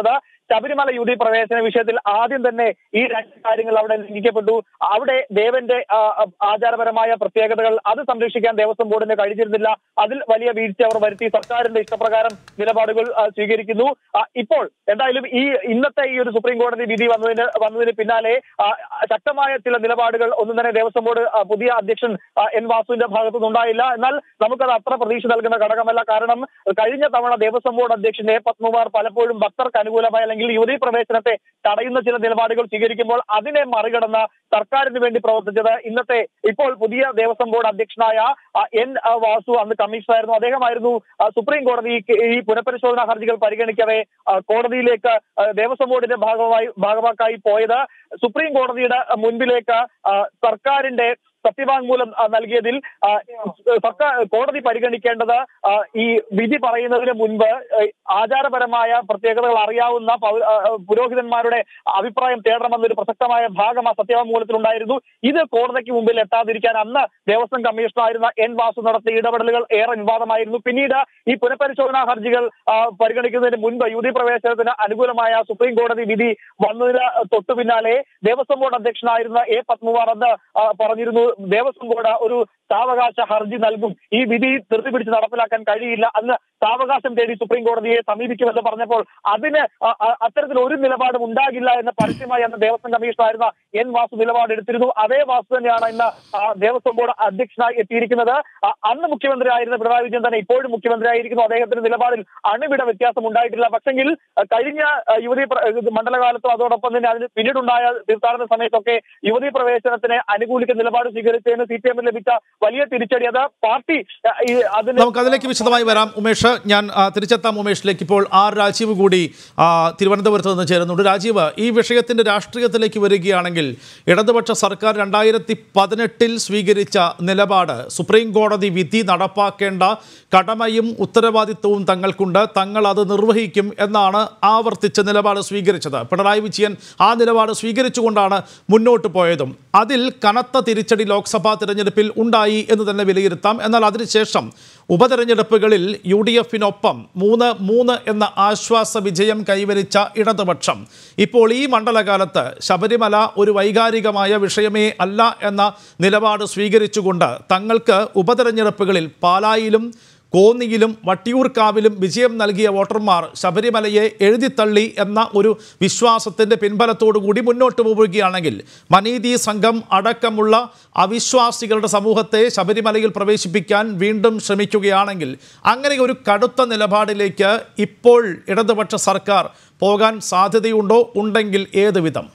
ശബരിമല യുവതി പ്രവേശന വിഷയത്തിൽ ആദ്യം തന്നെ ഈ രണ്ട് കാര്യങ്ങൾ അവിടെ ലംഘിക്കപ്പെട്ടു അവിടെ ദേവന്റെ ആ, ആ, ആചാരപരമായ പ്രത്യേകതകൾ അത് സംരക്ഷിക്കാൻ ദേവസ്വം ബോർഡിന് കഴിഞ്ഞിരുന്നില്ല അതിൽ വലിയ വീഴ്ച അവർ വരുത്തി സർക്കാരിന്റെ ഇഷ്ടപ്രകാരം നിലപാടുകൾ ആ, സ്വീകരിക്കുന്നു ആ, ഇപ്പോൾ എന്തായാലും ഈ ഇന്നത്തെ ഈ ഒരു സുപ്രീം കോടതി വിധി വന്നതിന് വന്നതിന് പിന്നാലെ ആ, ശക്തമായ ചില നിലപാടുകൾ ഒന്നും തന്നെ ദേവസ്വം ബോർഡ് ആ, പുതിയ അധ്യക്ഷൻ ആ, എൻ വാസുവിന്റെ ഭാഗത്തുനിന്നുണ്ടായില്ല എന്നാൽ നമുക്കത് അത്ര പ്രതീക്ഷ നൽകുന്ന ഘടകമല്ല കാരണം കഴിഞ്ഞ തവണ ദേവസ്വം ബോർഡ് അധ്യക്ഷൻ എ പത്മകുമാർ പലപ്പോഴും ഭക്തർക്ക് അനുകൂലമായ അല്ലെങ്കിൽ യുവതി പ്രവേശനത്തെ തടയുന്ന ചില നിലപാടുകൾ സ്വീകരിക്കുമ്പോൾ അതിനെ മറികടന്ന സർക്കാരിന് വേണ്ടി പ്രവർത്തിച്ചത് ഇന്നത്തെ ഇപ്പോൾ പുതിയ ദേവസ്വം ബോർഡ് അധ്യക്ഷനായ ആ, എൻ ആ, വാസു അന്ന് കമ്മീഷണറായിരുന്നു അദ്ദേഹമായിരുന്നു ആ, സുപ്രീം കോടതി ഈ- ഈ പുനഃപരിശോധനാ ഹർജികൾ പരിഗണിക്കവേ ആ, കോടതിയിലേക്ക് ആ, ദേവസ്വം ബോർഡിന്റെ ഭാഗമായി ഭാഗമാക്കായി പോയത് സുപ്രീം കോടതിയുടെ മുൻപിലേക്ക് ആ, സർക്കാരിന്റെ സത്യവാങ്മൂലം ആ, നൽകിയതിൽ ആ, സർക്കാർ കോടതി പരിഗണിക്കേണ്ടത് ആ, ഈ വിധി പറയുന്നതിന് മുൻപ് ഏ, ആചാരപരമായ പ്രത്യേകതകൾ അറിയാവുന്ന പൗ- ആ, ആ, പുരോഹിതന്മാരുടെ അഭിപ്രായം തേടണമെന്നൊരു പ്രസക്തമായ ഭാഗം ആ സത്യവാങ്മൂലത്തിലുണ്ടായിരുന്നു ഇത് കോടതിക്ക് മുമ്പിൽ എത്താതിരിക്കാൻ അന്ന് ദേവസ്വം കമ്മീഷണറായിരുന്ന എൻ വാസു നടത്തിയ ഇടപെടലുകൾ ഏറെ വിവാദമായിരുന്നു പിന്നീട് ഈ പുനഃപരിശോധനാ ഹർജികൾ ആ, പരിഗണിക്കുന്നതിന് മുൻപ് യുവതി പ്രവേശനത്തിന് അനുകൂലമായ സുപ്രീം കോടതി വിധി വന്നതിന് തൊട്ടു പിന്നാലെ ദേവസ്വം ബോർഡ് അധ്യക്ഷനായിരുന്ന എ പത്മകുമാർ അന്ന് ആ, പറഞ്ഞിരുന്നു ദേവസ്വം ബോർഡ് ഒരു സാവകാശ ഹർജി നൽകും ഈ വിധി ധൃതി പിടിച്ച് നടപ്പിലാക്കാൻ കഴിയില്ല അന്ന് സാവകാശം തേടി സുപ്രീം കോടതിയെ സമീപിക്കുമെന്ന് പറഞ്ഞപ്പോൾ അതിന് അ- അ- അത്തരത്തിൽ ഒരു നിലപാടും ഉണ്ടാകില്ല എന്ന് പരസ്യമായി അന്ന് ദേവസ്വം കമ്മീഷണറായിരുന്ന എൻ വാസു നിലപാടെടുത്തിരുന്നു അതേ വാസു തന്നെയാണ് ഇന്ന് ആ, ദേവസ്വം ബോർഡ് അധ്യക്ഷനായി എത്തിയിരിക്കുന്നത് ആ, അന്ന് മുഖ്യമന്ത്രി ആയിരുന്ന പിണറായി വിജയൻ തന്നെ ഇപ്പോഴും മുഖ്യമന്ത്രി ആയിരിക്കുന്നു അദ്ദേഹത്തിന്റെ നിലപാടിൽ അണുവിട വ്യത്യാസം ഉണ്ടായിട്ടില്ല പക്ഷെങ്കിൽ ആ, കഴിഞ്ഞ ആ, യുവതി പ്ര- ഇത് മണ്ഡലകാലത്തും അതോടൊപ്പം തന്നെ അതിന് പിന്നീടുണ്ടായ തീർത്ഥാടന സമയത്തൊക്കെ യുവതി പ്രവേശനത്തിന് അനുകൂലിക്കുന്ന നിലപാട് സ്വീകരിച്ചതിന് സി പി എമ്മിന് ലഭിച്ച വലിയ തിരിച്ചടി അത് പാർട്ടി ആ, ഈ അതിന് നമുക്ക് അതിലേക്ക് വിശദമായി വരാം ഉമേഷ് ഞാൻ ആ, തിരിച്ചെത്താം ഉമേഷിലേക്ക് ഇപ്പോൾ ആർ രാജീവ് കൂടി ആ, തിരുവനന്തപുരത്ത് നിന്ന് ചേരുന്നുണ്ട് രാജീവ് ഈ വിഷയത്തിന്റെ രാഷ്ട്രീയത്തിലേക്ക് വരികയാണെങ്കിൽ ഇടതുപക്ഷ സർക്കാർ രണ്ടായിരത്തി പതിനെട്ടിൽ സ്വീകരിച്ച നിലപാട് സുപ്രീം കോടതി വിധി നടപ്പാക്കേണ്ട കടമയും ഉത്തരവാദിത്വവും തങ്ങൾക്കുണ്ട് തങ്ങൾ അത് നിർവഹിക്കും എന്നാണ് ആവർത്തിച്ച് നിലപാട് സ്വീകരിച്ചത് പിണറായി വിജയൻ ആ നിലപാട് സ്വീകരിച്ചുകൊണ്ടാണ് മുന്നോട്ട് പോയതും അതിൽ കനത്ത തിരിച്ചടി ലോക്സഭാ തിരഞ്ഞെടുപ്പിൽ ഉണ്ടായി എന്ന് തന്നെ വിലയിരുത്താം എന്നാൽ അതിനുശേഷം ഉപതെരഞ്ഞെടുപ്പുകളിൽ യു ഡി എഫിനൊപ്പം മൂന്ന് മൂന്ന് എന്ന ആശ്വാസ വിജയം കൈവരിച്ച ഇടതുപക്ഷം ഇപ്പോൾ ഈ മണ്ഡലകാലത്ത് ശബരിമല ഒരു വൈകാരികമായ വിഷയമേ അല്ല എന്ന നിലപാട് സ്വീകരിച്ചുകൊണ്ട് തങ്ങൾക്ക് ഉപതെരഞ്ഞെടുപ്പുകളിൽ പാലായിലും കോന്നിയിലും വട്ടിയൂർക്കാവിലും വിജയം നൽകിയ വോട്ടർമാർ ശബരിമലയെ എഴുതിത്തള്ളി എന്ന ഒരു വിശ്വാസത്തിൻ്റെ പിൻബലത്തോടു കൂടി മുന്നോട്ട് പോവുകയാണെങ്കിൽ മനീതി സംഘം അടക്കമുള്ള അവിശ്വാസികളുടെ സമൂഹത്തെ ശബരിമലയിൽ പ്രവേശിപ്പിക്കാൻ വീണ്ടും ശ്രമിക്കുകയാണെങ്കിൽ അങ്ങനെ ഒരു കടുത്ത നിലപാടിലേക്ക് ഇപ്പോൾ ഇടതുപക്ഷ സർക്കാർ പോകാൻ സാധ്യതയുണ്ടോ ഉണ്ടെങ്കിൽ ഏത് വിധം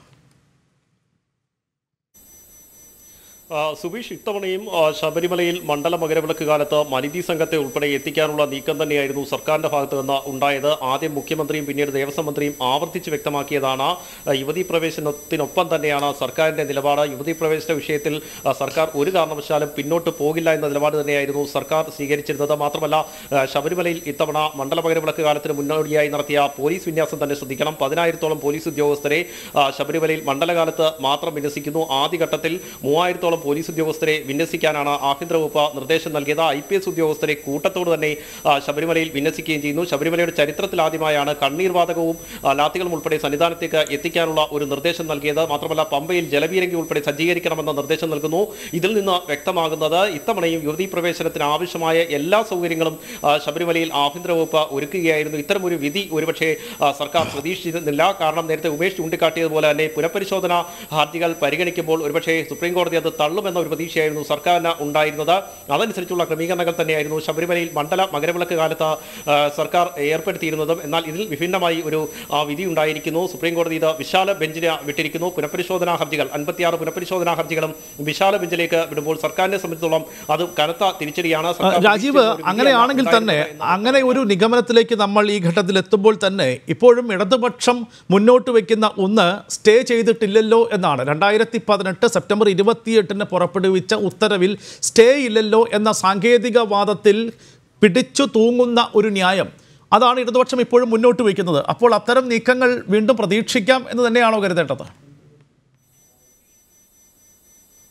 ആ, സുബീഷ് ഇത്തവണയും ആ, ശബരിമലയിൽ മണ്ഡല മകരവിളക്ക് കാലത്ത് മനിതി സംഘത്തെ ഉൾപ്പെടെ എത്തിക്കാനുള്ള നീക്കം തന്നെയായിരുന്നു സർക്കാരിന്റെ ഭാഗത്ത് നിന്ന് ഉണ്ടായത് ആദ്യം മുഖ്യമന്ത്രിയും പിന്നീട് ദേവസ്വം മന്ത്രിയും ആവർത്തിച്ച് വ്യക്തമാക്കിയതാണ് ആ, യുവതീ പ്രവേശനത്തിനൊപ്പം തന്നെയാണ് സർക്കാരിന്റെ നിലപാട് യുവതീ പ്രവേശന വിഷയത്തിൽ ആ, സർക്കാർ ഒരു കാരണവശാലും പിന്നോട്ട് പോകില്ല എന്ന നിലപാട് തന്നെയായിരുന്നു സർക്കാർ സ്വീകരിച്ചിരുന്നത് മാത്രമല്ല ആ, ശബരിമലയിൽ ഇത്തവണ മണ്ഡല മകരവിളക്ക് കാലത്തിന് മുന്നോടിയായി നടത്തിയ പോലീസ് വിന്യാസം തന്നെ ശ്രദ്ധിക്കണം പതിനായിരത്തോളം പോലീസ് ഉദ്യോഗസ്ഥരെ ആ, ശബരിമലയിൽ മണ്ഡലകാലത്ത് മാത്രം വിന്യസിക്കുന്നു ആദ്യഘട്ടത്തിൽ മൂവായിരത്തോളം പോലീസ് ഉദ്യോഗസ്ഥരെ വിന്യസിക്കാനാണ് ആഭ്യന്തര വകുപ്പ് നിർദ്ദേശം നൽകിയത് ഐ പി എസ് ഉദ്യോഗസ്ഥരെ കൂട്ടത്തോട് തന്നെ ആ, ശബരിമലയിൽ വിന്യസിക്കുകയും ചെയ്യുന്നു ശബരിമലയുടെ ചരിത്രത്തിൽ ആദ്യമായാണ് കണ്ണീർ വാതകവും ആ, ലാത്തികളും ഉൾപ്പെടെ സന്നിധാനത്തേക്ക് എത്തിക്കാനുള്ള ഒരു നിർദ്ദേശം നൽകിയത് മാത്രമല്ല പമ്പയിൽ ജലപീരങ്കി ഉൾപ്പെടെ സജ്ജീകരിക്കണമെന്ന നിർദ്ദേശം നൽകുന്നു ഇതിൽ നിന്ന് വ്യക്തമാകുന്നത് ഇത്തവണയും യുവതീ പ്രവേശനത്തിന് ആവശ്യമായ എല്ലാ സൗകര്യങ്ങളും ആ, ശബരിമലയിൽ ആഭ്യന്തര വകുപ്പ് ഒരുക്കുകയായിരുന്നു ഇത്തരമൊരു വിധി ഒരുപക്ഷെ ആ, സർക്കാർ പ്രതീക്ഷിച്ചിരുന്നില്ല കാരണം നേരത്തെ ഉമേഷ് ചൂണ്ടിക്കാട്ടിയതുപോലെ തന്നെ പുനഃപരിശോധന ഹർജികൾ പരിഗണിക്കുമ്പോൾ ഒരുപക്ഷെ സുപ്രീം കോടതി അത് തള്ളുമെന്ന ഒരു പ്രതീക്ഷയായിരുന്നു സർക്കാരിന് ഉണ്ടായിരുന്നത് അതനുസരിച്ചുള്ള ക്രമീകരണങ്ങൾ തന്നെയായിരുന്നു ശബരിമലയിൽ മണ്ഡല മകരവിളക്ക് കാലത്ത് ആ, സർക്കാർ ഏർപ്പെടുത്തിയിരുന്നതും എന്നാൽ ഇതിൽ വിഭിന്നമായി ഒരു ആ, വിധി ഉണ്ടായിരിക്കുന്നു സുപ്രീം കോടതി ഇത് വിശാല ബെഞ്ചിന് വിട്ടിരിക്കുന്നു പുനഃപരിശോധനാ ഹർജികൾ അൻപത്തിയാറ് പുനഃപരിശോധനാ ഹർജികളും വിശാല ബെഞ്ചിലേക്ക് വിടുമ്പോൾ സർക്കാരിനെ സംബന്ധിച്ചിടത്തോളം അത് കനത്ത തിരിച്ചടിയാണ് ആ, സർക്കാർ രാജീവ് പ്രതീക്ഷിച്ച ഒരു വിധിയല്ല അങ്ങനെയാണെങ്കിൽ തന്നെ അങ്ങനെ ഒരു നിഗമനത്തിലേക്ക് നമ്മൾ ഈ ഘട്ടത്തിൽ എത്തുമ്പോൾ തന്നെ ഇപ്പോഴും ഇടതുപക്ഷം മുന്നോട്ട് വയ്ക്കുന്ന ഒന്ന് സ്റ്റേ ചെയ്തിട്ടില്ലല്ലോ എന്നാണ് രണ്ടായിരത്തി പതിനെട്ട് സെപ്റ്റംബർ ഇരുപത്തിയെട്ടിന് പുറപ്പെടുവിച്ച ഉത്തരവിൽ സ്റ്റേ ഇല്ലല്ലോ എന്ന സാങ്കേതിക വാദത്തിൽ പിടിച്ചു തൂങ്ങുന്ന ഒരു ന്യായം അതാണ് ഇടതുപക്ഷം ഇപ്പോഴും മുന്നോട്ട് വയ്ക്കുന്നത് അപ്പോൾ അത്തരം നീക്കങ്ങൾ വീണ്ടും പ്രതീക്ഷിക്കാം എന്ന് തന്നെയാണോ കരുതേണ്ടത്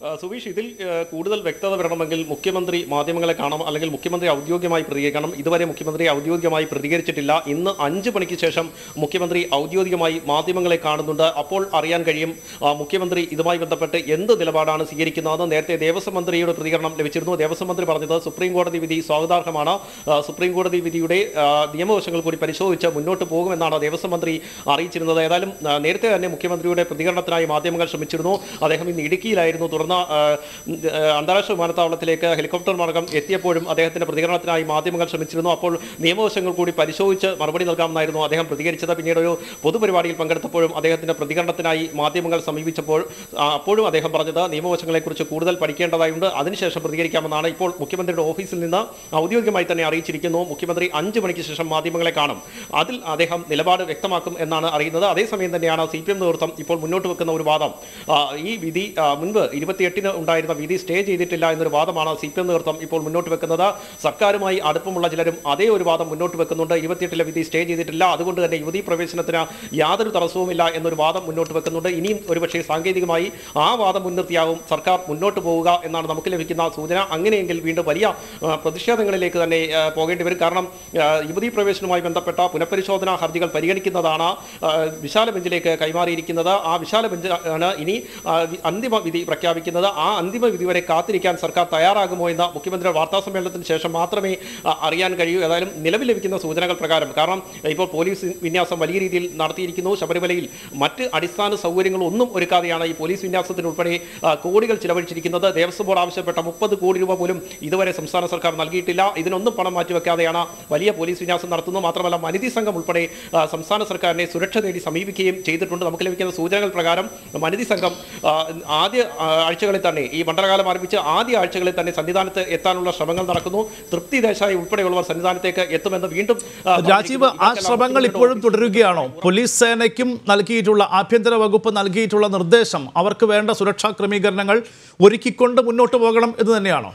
ആ, സുബീഷ് ഇതിൽ ആ, കൂടുതൽ വ്യക്തത വരണമെങ്കിൽ മുഖ്യമന്ത്രി മാധ്യമങ്ങളെ കാണണം അല്ലെങ്കിൽ മുഖ്യമന്ത്രി ഔദ്യോഗികമായി പ്രതികരിക്കണം ഇതുവരെ മുഖ്യമന്ത്രി ഔദ്യോഗികമായി പ്രതികരിച്ചിട്ടില്ല ഇന്ന് അഞ്ച് മണിക്ക് ശേഷം മുഖ്യമന്ത്രി ഔദ്യോഗികമായി മാധ്യമങ്ങളെ കാണുന്നുണ്ട് അപ്പോൾ അറിയാൻ കഴിയും ആ, മുഖ്യമന്ത്രി ഇതുമായി ബന്ധപ്പെട്ട് എന്ത് നിലപാടാണ് സ്വീകരിക്കുന്നതെന്ന് നേരത്തെ ദേവസ്വം മന്ത്രിയുടെ പ്രതികരണം ലഭിച്ചിരുന്നു ദേവസ്വം മന്ത്രി പറഞ്ഞത് സുപ്രീം കോടതി വിധി സ്വാഗതാർഹമാണ് ആ, സുപ്രീം കോടതി വിധിയുടെ ആ, നിയമവശങ്ങൾ കൂടി പരിശോധിച്ച് മുന്നോട്ട് പോകുമെന്നാണ് ദേവസ്വം മന്ത്രി അറിയിച്ചിരുന്നത് ഏതായാലും ആ, നേരത്തെ തന്നെ മുഖ്യമന്ത്രിയുടെ പ്രതികരണത്തിനായി മാധ്യമങ്ങൾ ശ്രമിച്ചിരുന്നു അദ്ദേഹം ഇന്ന് ഇടുക്കിയിലായിരുന്നു തുടർന്ന് ആ, ഉം, ആ, അന്താരാഷ്ട്ര വിമാനത്താവളത്തിലേക്ക് ഹെലികോപ്റ്റർ മാർഗം എത്തിയപ്പോഴും അദ്ദേഹത്തിന്റെ പ്രതികരണത്തിനായി മാധ്യമങ്ങൾ ശ്രമിച്ചിരുന്നു അപ്പോൾ നിയമവശങ്ങൾ കൂടി പരിശോധിച്ച് മറുപടി നൽകാമെന്നായിരുന്നു അദ്ദേഹം പ്രതികരിച്ചത് പിന്നീട് ഒരു പൊതുപരിപാടിയിൽ പങ്കെടുത്തപ്പോഴും അദ്ദേഹത്തിന്റെ പ്രതികരണത്തിനായി മാധ്യമങ്ങൾ സമീപിച്ചപ്പോൾ ആ, അപ്പോഴും അദ്ദേഹം പറഞ്ഞത് നിയമവശങ്ങളെക്കുറിച്ച് കൂടുതൽ പഠിക്കേണ്ടതായുണ്ട് അതിനുശേഷം പ്രതികരിക്കാമെന്നാണ് ഇപ്പോൾ മുഖ്യമന്ത്രിയുടെ ഓഫീസിൽ നിന്ന് ഔദ്യോഗികമായി തന്നെ അറിയിച്ചിരിക്കുന്നു മുഖ്യമന്ത്രി അഞ്ച് മണിക്ക് ശേഷം മാധ്യമങ്ങളെ കാണും അതിൽ അദ്ദേഹം നിലപാട് വ്യക്തമാക്കും എന്നാണ് അറിയുന്നത് അതേസമയം തന്നെയാണ് സി പി എം നേതൃത്വം ഇപ്പോൾ മുന്നോട്ട് വെക്കുന്ന ഒരു വാദം ആ, ഈ വിധി ആ, മുൻപ് ഇരുപത്തിയെട്ടിന് ഉണ്ടായിരുന്ന വിധി സ്റ്റേ ചെയ്തിട്ടില്ല എന്നൊരു വാദമാണ് സി പി എം നേതൃത്വം ഇപ്പോൾ മുന്നോട്ട് വെക്കുന്നത് സർക്കാരുമായി അടുപ്പമുള്ള ചിലരും അതേ ഒരു വാദം മുന്നോട്ട് വെക്കുന്നുണ്ട് ഇരുപത്തിയെട്ടിലെ വിധി സ്റ്റേ ചെയ്തിട്ടില്ല അതുകൊണ്ട് തന്നെ യുവതീ പ്രവേശനത്തിന് യാതൊരു തടസ്സവുമില്ല എന്നൊരു വാദം മുന്നോട്ട് വെക്കുന്നുണ്ട് ഇനിയും ഒരുപക്ഷേ സാങ്കേതികമായി ആ വാദം മുൻനിർത്തിയാവും സർക്കാർ മുന്നോട്ട് പോവുക എന്നാണ് നമുക്ക് ലഭിക്കുന്ന സൂചന അങ്ങനെയെങ്കിൽ വീണ്ടും വലിയ ആ, പ്രതിഷേധങ്ങളിലേക്ക് തന്നെ ആ, പോകേണ്ടി വരും കാരണം ആ, യുവതീ പ്രവേശനവുമായി ബന്ധപ്പെട്ട പുനഃപരിശോധനാ ഹർജികൾ പരിഗണിക്കുന്നതാണ് ആ, വിശാല ബെഞ്ചിലേക്ക് കൈമാറിയിരിക്കുന്നത് ആ വിശാല ബെഞ്ച് ആണ് ഇനി ആ, വി- അന്തിമ വിധി പ്രഖ്യാപിക്കുന്നത് ആ അന്തിമ വിധി വരെ കാത്തിരിക്കാൻ സർക്കാർ തയ്യാറാകുമോ എന്ന് മുഖ്യമന്ത്രിയുടെ വാർത്താ സമ്മേളനത്തിന് ശേഷം മാത്രമേ ആ, അറിയാൻ കഴിയൂ ഏതായാലും നിലവിൽ ലഭിക്കുന്ന സൂചനകൾ പ്രകാരം കാരണം ഇപ്പോൾ പോലീസ് വിന്യാസം വലിയ രീതിയിൽ നടത്തിയിരിക്കുന്നു ശബരിമലയിൽ മറ്റ് അടിസ്ഥാന സൗകര്യങ്ങൾ ഒന്നും ഒരുക്കാതെയാണ് ഈ പോലീസ് വിന്യാസത്തിന് ഉൾപ്പെടെ ആ, കോടികൾ ചിലവഴിച്ചിരിക്കുന്നത് ദേവസ്വം ബോർഡ് ആവശ്യപ്പെട്ട മുപ്പത് കോടി രൂപ പോലും ഇതുവരെ സംസ്ഥാന സർക്കാർ നൽകിയിട്ടില്ല ഇതിനൊന്നും പണം മാറ്റിവെക്കാതെയാണ് വലിയ പോലീസ് വിന്യാസം നടത്തുന്നത് മാത്രമല്ല മനിതി സംഘം ഉൾപ്പെടെ ആ, സംസ്ഥാന സർക്കാരിനെ സുരക്ഷ തേടി സമീപിക്കുകയും ചെയ്തിട്ടുണ്ട് നമുക്ക് ലഭിക്കുന്ന സൂചനകൾ പ്രകാരം മനിതി സംഘം ആ, ആദ്യ ആ, ആഴ്ചകളിൽ തന്നെ ഈ മണ്ഡലകാലം ആരംഭിച്ച് ആദ്യ ആഴ്ചകളിൽ തന്നെ സന്നിധാനത്ത് എത്താനുള്ള ശ്രമങ്ങൾ നടക്കുന്നു തൃപ്തി ദേശായി ഉൾപ്പെടെയുള്ളവർ സന്നിധാനത്തേക്ക് എത്തുമെന്ന് വീണ്ടും ആ, രാജീവ് ആ ശ്രമങ്ങൾ ഇപ്പോഴും തുടരുകയാണോ പോലീസ് സേനയ്ക്കും നൽകിയിട്ടുള്ള ആഭ്യന്തര വകുപ്പ് നൽകിയിട്ടുള്ള നിർദ്ദേശം അവർക്ക് വേണ്ട സുരക്ഷാ ക്രമീകരണങ്ങൾ ഒരുക്കിക്കൊണ്ട് മുന്നോട്ട് പോകണം എന്ന് തന്നെയാണോ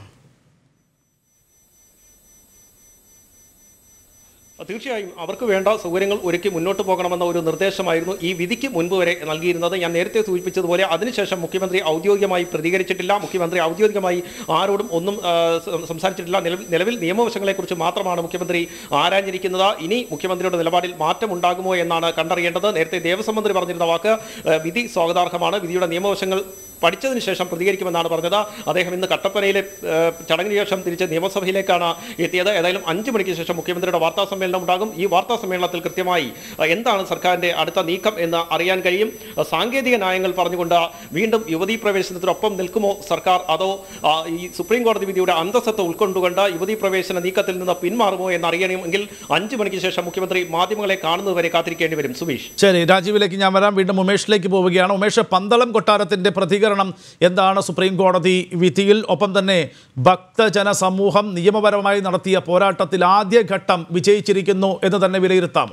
തീർച്ചയായും അവർക്ക് വേണ്ട സൗകര്യങ്ങൾ ഒരുക്കി മുന്നോട്ട് പോകണമെന്ന ഒരു നിർദ്ദേശമായിരുന്നു ഈ വിധിക്ക് മുൻപ് വരെ നൽകിയിരുന്നത് ഞാൻ നേരത്തെ സൂചിപ്പിച്ചതുപോലെ അതിനുശേഷം മുഖ്യമന്ത്രി ഔദ്യോഗികമായി പ്രതികരിച്ചിട്ടില്ല മുഖ്യമന്ത്രി ഔദ്യോഗികമായി ആരോടും ഒന്നും ആ, സം- സംസാരിച്ചിട്ടില്ല നിലവിൽ നിലവിൽ നിയമവശങ്ങളെക്കുറിച്ച് മാത്രമാണ് മുഖ്യമന്ത്രി ആരാഞ്ഞിരിക്കുന്നത് ഇനി മുഖ്യമന്ത്രിയുടെ നിലപാടിൽ മാറ്റമുണ്ടാകുമോ എന്നാണ് കണ്ടറിയേണ്ടത് നേരത്തെ ദേവസ്വം മന്ത്രി പറഞ്ഞിരുന്ന വാക്ക് ആ, വിധി സ്വാഗതാർഹമാണ് വിധിയുടെ നിയമവശങ്ങൾ പഠിച്ചതിന് ശേഷം പ്രതികരിക്കുമെന്നാണ് പറഞ്ഞത് അദ്ദേഹം ഇന്ന് കട്ടപ്പനയിലെ ആ, ചടങ്ങിന് ശേഷം തിരിച്ച് നിയമസഭയിലേക്കാണ് എത്തിയത് ഏതായാലും അഞ്ച് മണിക്ക് ശേഷം മുഖ്യമന്ത്രിയുടെ വാർത്താ സമ്മേളനം ഉണ്ടാകും ഈ വാർത്താ സമ്മേളനത്തിൽ കൃത്യമായി ആ, എന്താണ് സർക്കാരിന്റെ അടുത്ത നീക്കം എന്ന് അറിയാൻ കഴിയും ആ, സാങ്കേതിക ന്യായങ്ങൾ പറഞ്ഞുകൊണ്ട് വീണ്ടും യുവതീ പ്രവേശനത്തിനൊപ്പം നിൽക്കുമോ സർക്കാർ അതോ ആ, ഈ സുപ്രീം കോടതി വിധിയുടെ അന്തസ്സത്ത് ഉൾക്കൊണ്ടുകൊണ്ട് യുവതീ പ്രവേശന നീക്കത്തിൽ നിന്ന് പിന്മാറുമോ എന്ന് അറിയണമെങ്കിൽ അഞ്ച് മണിക്ക് ശേഷം മുഖ്യമന്ത്രി മാധ്യമങ്ങളെ കാണുന്നതുവരെ കാത്തിരിക്കേണ്ടി വരും സുബീഷ് ശരി രാജീവിലേക്ക് ഞാൻ വരാം വീണ്ടും ഉമേഷിലേക്ക് പോവുകയാണ് ഉമേഷ് പന്തളം കൊട്ടാരത്തിന്റെ പ്രതികരണം എന്താണ് സുപ്രീം കോടതി വിധിയിൽ ഒപ്പം തന്നെ ഭക്തജന സമൂഹം നിയമപരമായി നടത്തിയ പോരാട്ടത്തിൽ ആദ്യഘട്ടം വിജയിച്ചിരിക്കുന്നു എന്ന് തന്നെ വിലയിരുത്താമോ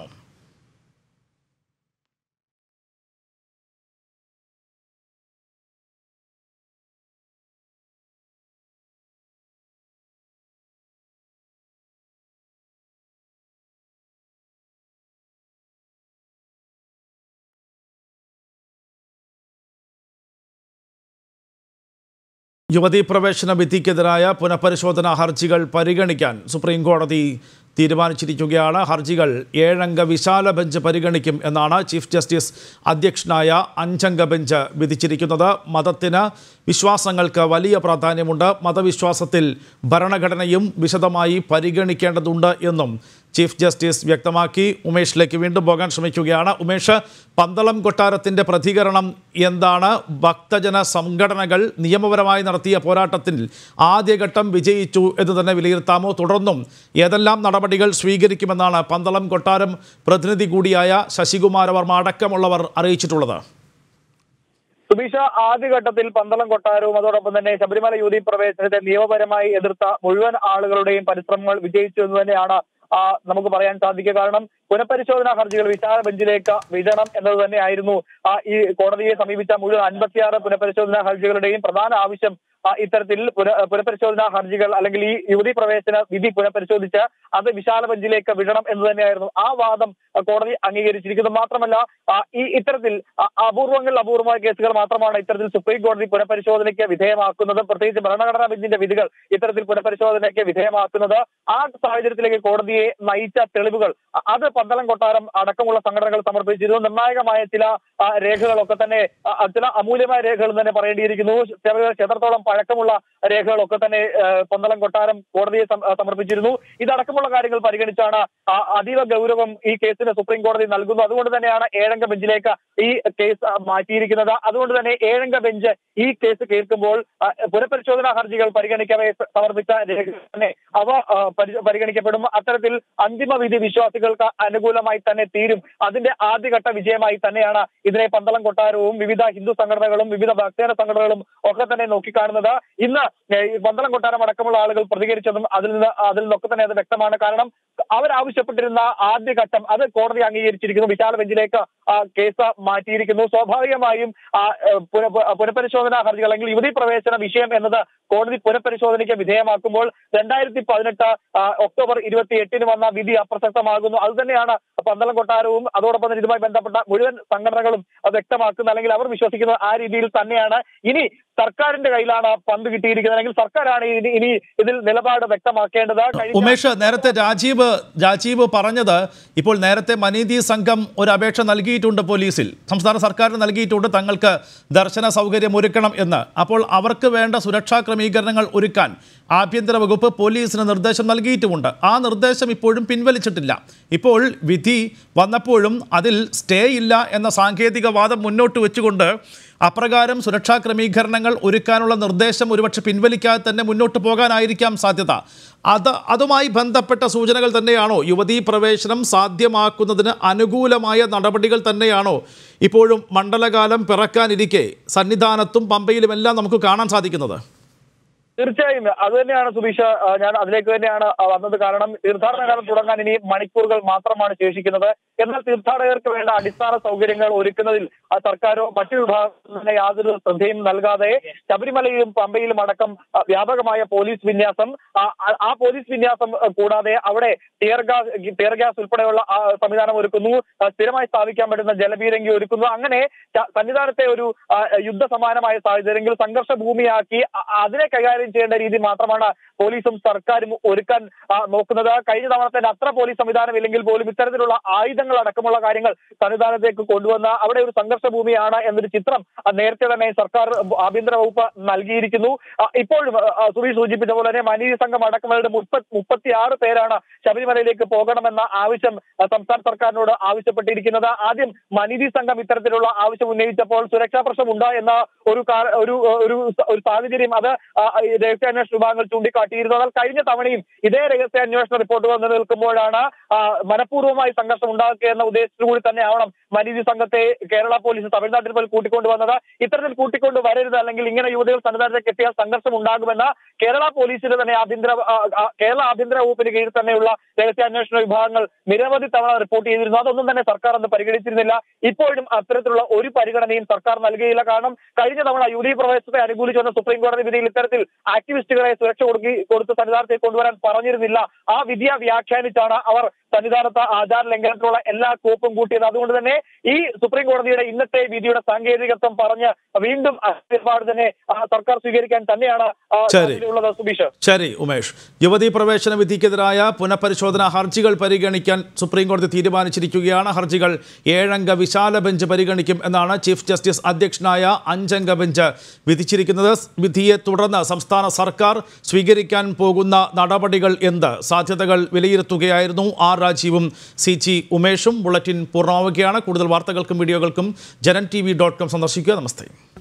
യുവതീ പ്രവേശന വിധിക്കെതിരായ പുനഃപരിശോധനാ ഹർജികൾ പരിഗണിക്കാൻ സുപ്രീം കോടതി തീരുമാനിച്ചിരിക്കുകയാണ് ഹർജികൾ ഏഴംഗ വിശാല ബെഞ്ച് പരിഗണിക്കും എന്നാണ് ചീഫ് ജസ്റ്റിസ് അധ്യക്ഷനായ അഞ്ചംഗ ബെഞ്ച് വിധിച്ചിരിക്കുന്നത് മതത്തിന് വിശ്വാസങ്ങൾക്ക് വലിയ പ്രാധാന്യമുണ്ട് മതവിശ്വാസത്തിൽ ഭരണഘടനയും വിശദമായി പരിഗണിക്കേണ്ടതുണ്ട് എന്നും ചീഫ് ജസ്റ്റിസ് വ്യക്തമാക്കി ഉമേഷിലേക്ക് വീണ്ടും പോകാൻ ശ്രമിക്കുകയാണ് ഉമേഷ് പന്തളം കൊട്ടാരത്തിൻ്റെ പ്രതികരണം എന്താണ് ഭക്തജന സംഘടനകൾ നിയമപരമായി നടത്തിയ പോരാട്ടത്തിൽ ആദ്യഘട്ടം വിജയിച്ചു എന്ന് തന്നെ വിലയിരുത്താമോ തുടർന്നും ഏതെല്ലാം നടപടികൾ സ്വീകരിക്കുമെന്നാണ് പന്തളം കൊട്ടാരം പ്രതിനിധി കൂടിയായ ശശികുമാര വർമ്മ അടക്കമുള്ളവർ അറിയിച്ചിട്ടുള്ളത് സുബീഷ ആദ്യഘട്ടത്തിൽ പന്തളം കൊട്ടാരവും അതോടൊപ്പം തന്നെ ശബരിമല യുവതി പ്രവേശനത്തെ നിയമപരമായി എതിർത്ത മുഴുവൻ ആളുകളുടെയും പരിശ്രമങ്ങൾ വിജയിച്ചു എന്ന് തന്നെയാണ് ആ, നമുക്ക് പറയാൻ സാധിക്കുക കാരണം പുനഃപരിശോധനാ ഹർജികൾ വിശാല ബെഞ്ചിലേക്ക് വിടണം എന്നത് തന്നെയായിരുന്നു ആ, ഈ കോടതിയെ സമീപിച്ച മുഴുവൻ അൻപത്തിയാറ് പുനഃപരിശോധനാ ഹർജികളുടെയും പ്രധാന ആവശ്യം ആ, ഇത്തരത്തിൽ പുന- പുനഃപരിശോധനാ ഹർജികൾ അല്ലെങ്കിൽ ഈ യുവതി പ്രവേശന വിധി പുനഃപരിശോധിച്ച് അത് വിശാല ബെഞ്ചിലേക്ക് വിടണം എന്ന് തന്നെയായിരുന്നു ആ വാദം ആ, കോടതി അംഗീകരിച്ചിരിക്കുന്നു മാത്രമല്ല ആ, ഈ ഇത്തരത്തിൽ അ- അപൂർവങ്ങളിൽ അപൂർവമായ കേസുകൾ മാത്രമാണ് ഇത്തരത്തിൽ സുപ്രീം കോടതി പുനഃപരിശോധനയ്ക്ക് വിധേയമാക്കുന്നത് പ്രത്യേകിച്ച് ഭരണഘടനാ ബെഞ്ചിന്റെ വിധികൾ ഇത്തരത്തിൽ പുനഃപരിശോധനയ്ക്ക് വിധേയമാക്കുന്നത് ആ സാഹചര്യത്തിലേക്ക് കോടതിയെ നയിച്ച തെളിവുകൾ അ- അത് പന്തളം കൊട്ടാരം അടക്കമുള്ള സംഘടനകൾ സമർപ്പിച്ചിരുന്നു നിർണായകമായ ചില ആ, രേഖകളൊക്കെ തന്നെ ആ, ആ, ചില അമൂല്യമായ രേഖകൾ എന്ന് തന്നെ പറയേണ്ടിയിരിക്കുന്നു ചില- എത്രത്തോളം പഴക്കമുള്ള രേഖകളൊക്കെ തന്നെ ആ, പന്തളം കൊട്ടാരം കോടതിയെ സം- ആ, സമർപ്പിച്ചിരുന്നു ഇതടക്കമുള്ള കാര്യങ്ങൾ പരിഗണിച്ചാണ് ആ, അതീവ ഗൗരവം ഈ കേസിന് സുപ്രീം കോടതി നൽകുന്നു അതുകൊണ്ട് തന്നെയാണ് ഏഴംഗ ബെഞ്ചിലേക്ക് ഈ കേസ് ആ, മാറ്റിയിരിക്കുന്നത് അതുകൊണ്ട് തന്നെ ഏഴംഗ ബെഞ്ച് ഈ കേസ് കേൾക്കുമ്പോൾ ആ, പുനഃപരിശോധനാ ഹർജികൾ പരിഗണിക്കവേ സ- സമർപ്പിച്ച രേഖകൾ തന്നെ അവ ആ, പരി- പരിഗണിക്കപ്പെടും അത്തരത്തിൽ അന്തിമ വിധി വിശ്വാസികൾക്ക് അനുകൂലമായി തന്നെ തീരും അതിന്റെ ആദ്യഘട്ട വിജയമായി തന്നെയാണ് ഇതിനെ പന്തളം കൊട്ടാരവും വിവിധ ഹിന്ദു സംഘടനകളും വിവിധ ഭക്തജന സംഘടനകളും ഒക്കെ തന്നെ നോക്കിക്കാണുന്നത് ഇന്ന് ഏ, ഈ പന്തളം കൊട്ടാരം അടക്കമുള്ള ആളുകൾ പ്രതികരിച്ചതും അതിൽ നിന്ന് അതിൽ നിന്നൊക്കെ തന്നെ അത് വ്യക്തമാണ് കാരണം അവരാവശ്യപ്പെട്ടിരുന്ന ആദ്യഘട്ടം അത് കോടതി അംഗീകരിച്ചിരിക്കുന്നു വിശാല ബെഞ്ചിലേക്ക് ആ കേസ് മാറ്റിയിരിക്കുന്നു സ്വാഭാവികമായും ആ ഏ, പുന- പു- പുനഃപരിശോധനാ ഹർജികൾ അല്ലെങ്കിൽ യുവതി പ്രവേശന വിഷയം എന്നത് കോടതി പുനഃപരിശോധനയ്ക്ക് വിധേയമാക്കുമ്പോൾ രണ്ടായിരത്തി പതിനെട്ട് ഒക്ടോബർ ഇരുപത്തി എട്ടിന് വന്ന വിധി അപ്രസക്തമാകുന്നു അത് തന്നെയാണ് പന്തളം കൊട്ടാരവും അതോടൊപ്പം തന്നെ ഇതുമായി ബന്ധപ്പെട്ട മുഴുവൻ സംഘടനകളും അത് വ്യക്തമാക്കുന്നത് അല്ലെങ്കിൽ അവർ വിശ്വസിക്കുന്നത് ആ രീതിയിൽ തന്നെയാണ് ഇനി സർക്കാരിന്റെ കയ്യിലാണ് പന്ത് കിട്ടിയിരിക്കുന്നത് അല്ലെങ്കിൽ സർക്കാരാണ് ഇനി ഇനി ഇതിൽ നിലപാട് വ്യക്തമാക്കേണ്ടത് കഴിഞ്ഞ ഉമേഷ് നേരത്തെ രാജീവ് രാജീവ് പറഞ്ഞത് ഇപ്പോൾ നേരത്തെ മനീതി സംഘം ഒരു അപേക്ഷ നൽകിയിട്ടുണ്ട് പോലീസിൽ സംസ്ഥാന സർക്കാരിന് നൽകിയിട്ടുണ്ട് തങ്ങൾക്ക് ദർശന സൗകര്യം ഒരുക്കണം എന്ന് അപ്പോൾ അവർക്ക് വേണ്ട സുരക്ഷാ ക്രമീകരണങ്ങൾ ഒരുക്കാൻ ആഭ്യന്തര വകുപ്പ് പോലീസിന് നിർദ്ദേശം നൽകിയിട്ടുമുണ്ട് ആ നിർദ്ദേശം ഇപ്പോഴും പിൻവലിച്ചിട്ടില്ല ഇപ്പോൾ വിധി വന്നപ്പോഴും അതിൽ സ്റ്റേ ഇല്ല എന്ന സാങ്കേതിക വാദം മുന്നോട്ട് വെച്ചുകൊണ്ട് അപ്രകാരം സുരക്ഷാ ക്രമീകരണങ്ങൾ ഒരുക്കാനുള്ള നിർദ്ദേശം ഒരുപക്ഷെ പിൻവലിക്കാതെ തന്നെ മുന്നോട്ട് പോകാനായിരിക്കാം സാധ്യത അത് അതുമായി ബന്ധപ്പെട്ട സൂചനകൾ തന്നെയാണോ യുവതീ പ്രവേശനം സാധ്യമാക്കുന്നതിന് അനുകൂലമായ നടപടികൾ തന്നെയാണോ ഇപ്പോഴും മണ്ഡലകാലം പിറക്കാനിരിക്കെ സന്നിധാനത്തും പമ്പയിലുമെല്ലാം നമുക്ക് കാണാൻ സാധിക്കുന്നത് തീർച്ചയായും അത് തന്നെയാണ് സുബീഷ് ആ, ഞാൻ അതിലേക്ക് തന്നെയാണ് ആ, വന്നത് കാരണം തീർത്ഥാടന കാലം തുടങ്ങാൻ ഇനി മണിക്കൂറുകൾ മാത്രമാണ് ശേഷിക്കുന്നത് എന്നാൽ തീർത്ഥാടകർക്ക് വേണ്ട അടിസ്ഥാന സൗകര്യങ്ങൾ ഒരുക്കുന്നതിൽ ആ സർക്കാരോ മറ്റു വിഭാഗത്തിൽ തന്നെ യാതൊരു ശ്രദ്ധയും നൽകാതെ ശബരിമലയിലും പമ്പയിലും അടക്കം ആ, വ്യാപകമായ പോലീസ് വിന്യാസം ആ, ആ- ആ പോലീസ് വിന്യാസം ആ, കൂടാതെ അവിടെ ടിയർ ഗ്യാസ് ടിയർ ഗ്യാസ് ഉൾപ്പെടെയുള്ള ആ, സംവിധാനം ഒരുക്കുന്നു ആ, സ്ഥിരമായി സ്ഥാപിക്കാൻ പറ്റുന്ന ജലപീരങ്കി ഒരുക്കുന്നു അങ്ങനെ ച- സന്നിധാനത്തെ ഒരു ആ, യുദ്ധ സമാനമായ സാഹചര്യങ്ങൾ സംഘർഷ ഭൂമിയാക്കി അ- അതിനെ കൈകാര്യം ചെയ്യേണ്ട രീതി മാത്രമാണ് പോലീസും സർക്കാരും ഒരുക്കാൻ ആ, നോക്കുന്നത് കഴിഞ്ഞ തവണ തന്നെ അത്ര പോലീസ് സംവിധാനം ഇല്ലെങ്കിൽ പോലും ഇത്തരത്തിലുള്ള ആയുധങ്ങൾ അടക്കമുള്ള കാര്യങ്ങൾ സന്നിധാനത്തേക്ക് കൊണ്ടുവന്ന അവിടെ ഒരു സംഘർഷ ഭൂമിയാണ് എന്നൊരു ചിത്രം ആ, നേരത്തെ തന്നെ സർക്കാർ ആഭ്യന്തര വകുപ്പ് നൽകിയിരിക്കുന്നു ആ, ഇപ്പോഴും ആ, സുബീഷ് സൂചിപ്പിച്ച പോലെ തന്നെ മനീതി സംഘം അടക്കമുള്ള മുപ്പത്തി മുപ്പത്തിയാറ് പേരാണ് ശബരിമലയിലേക്ക് പോകണമെന്ന ആവശ്യം ആ, സംസ്ഥാന സർക്കാരിനോട് ആവശ്യപ്പെട്ടിരിക്കുന്നത് ആദ്യം മനീതി സംഘം ഇത്തരത്തിലുള്ള ആവശ്യം ഉന്നയിച്ചപ്പോൾ സുരക്ഷാ പ്രശ്നമുണ്ട് എന്ന ഒരു കാ- ഒരു ഒരു ഒരു സാഹചര്യം അത് ആ, ഈ രഹസ്യാന്വേഷണ വിഭാഗങ്ങൾ ചൂണ്ടിക്കാട്ടിയിരുന്നു എന്നാൽ കഴിഞ്ഞ തവണയും ഇതേ രഹസ്യാന്വേഷണ റിപ്പോർട്ടുകൾ നിലനിൽക്കുമ്പോഴാണ് ആ, മനഃപൂർവ്വമായി സംഘർഷം ഉണ്ടാക്കുക എന്ന ഉദ്ദേശത്തോടുകൂടി തന്നെ ആവണം മനീതി സംഘത്തെ കേരള പോലീസ് തമിഴ്നാട്ടിൽ പോയി കൂട്ടിക്കൊണ്ടുവന്നത് ഇത്തരത്തിൽ കൂട്ടിക്കൊണ്ട് വരരുത് അല്ലെങ്കിൽ ഇങ്ങനെ യുവതികൾ സന്നിധാനത്തേക്ക് എത്തിയാൽ സംഘർഷം ഉണ്ടാകുമെന്ന കേരള പോലീസിന്റെ തന്നെ ആഭ്യന്തര ആ, ആ, കേരള ആഭ്യന്തര വകുപ്പിന് കീഴിൽ തന്നെയുള്ള രഹസ്യാന്വേഷണ വിഭാഗങ്ങൾ നിരവധി തവണ റിപ്പോർട്ട് ചെയ്തിരുന്നു അതൊന്നും തന്നെ സർക്കാർ അന്ന് പരിഗണിച്ചിരുന്നില്ല ഇപ്പോഴും അത്തരത്തിലുള്ള ഒരു പരിഗണനയും സർക്കാർ നൽകിയില്ല കാരണം കഴിഞ്ഞ തവണ യു ഡി പ്രവേശത്തെ അനുകൂലിച്ചു വന്ന സുപ്രീം കോടതി വിധിയിൽ ഇത്തരത്തിൽ ആക്ടിവിസ്റ്റുകളെ സുരക്ഷ കൊടുക്കി കൊടുത്ത് സന്നിധാനത്തേക്ക് കൊണ്ടുവരാൻ പറഞ്ഞിരുന്നില്ല ആ വിധിയെ വ്യാഖ്യാനിച്ചാണ് അവർ സന്നിധാനത്ത് ആചാര ലംഘനത്തിലുള്ള എല്ലാ കോപ്പും കൂട്ടിയത് അതുകൊണ്ട് തന്നെ ഈ സുപ്രീം കോടതിയുടെ ഇന്നത്തെ വിധിയുടെ സാങ്കേതികത്വം പറഞ്ഞ് വീണ്ടും ആ നിലപാട് തന്നെ ആ, സർക്കാർ സ്വീകരിക്കാൻ തന്നെയാണ് ആ, ശരി. ഉള്ളത് സുബീഷ് ശരി ഉമേഷ് യുവതീ പ്രവേശന വിധിക്കെതിരായ പുനഃപരിശോധനാ ഹർജികൾ പരിഗണിക്കാൻ സുപ്രീം കോടതി തീരുമാനിച്ചിരിക്കുകയാണ് ഹർജികൾ ഏഴംഗ വിശാല ബെഞ്ച് പരിഗണിക്കും എന്നാണ് ചീഫ് ജസ്റ്റിസ് അധ്യക്ഷനായ അഞ്ചംഗ ബെഞ്ച് വിധിച്ചിരിക്കുന്നത് വിധിയെ തുടർന്ന് സംസ്ഥാന സർക്കാർ സ്വീകരിക്കാൻ പോകുന്ന നടപടികൾ എന്ത് സാധ്യതകൾ വിലയിരുത്തുകയായിരുന്നു ആർ രാജീവും സി ജി ഉമേഷും ബുള്ളറ്റിൻ പൂർണ്ണമാവുകയാണ് കൂടുതൽ വാർത്തകൾക്കും വീഡിയോകൾക്കും ജനൻ ടി വി ഡോട്ട് കോം സന്ദർശിക്കുക നമസ്തേ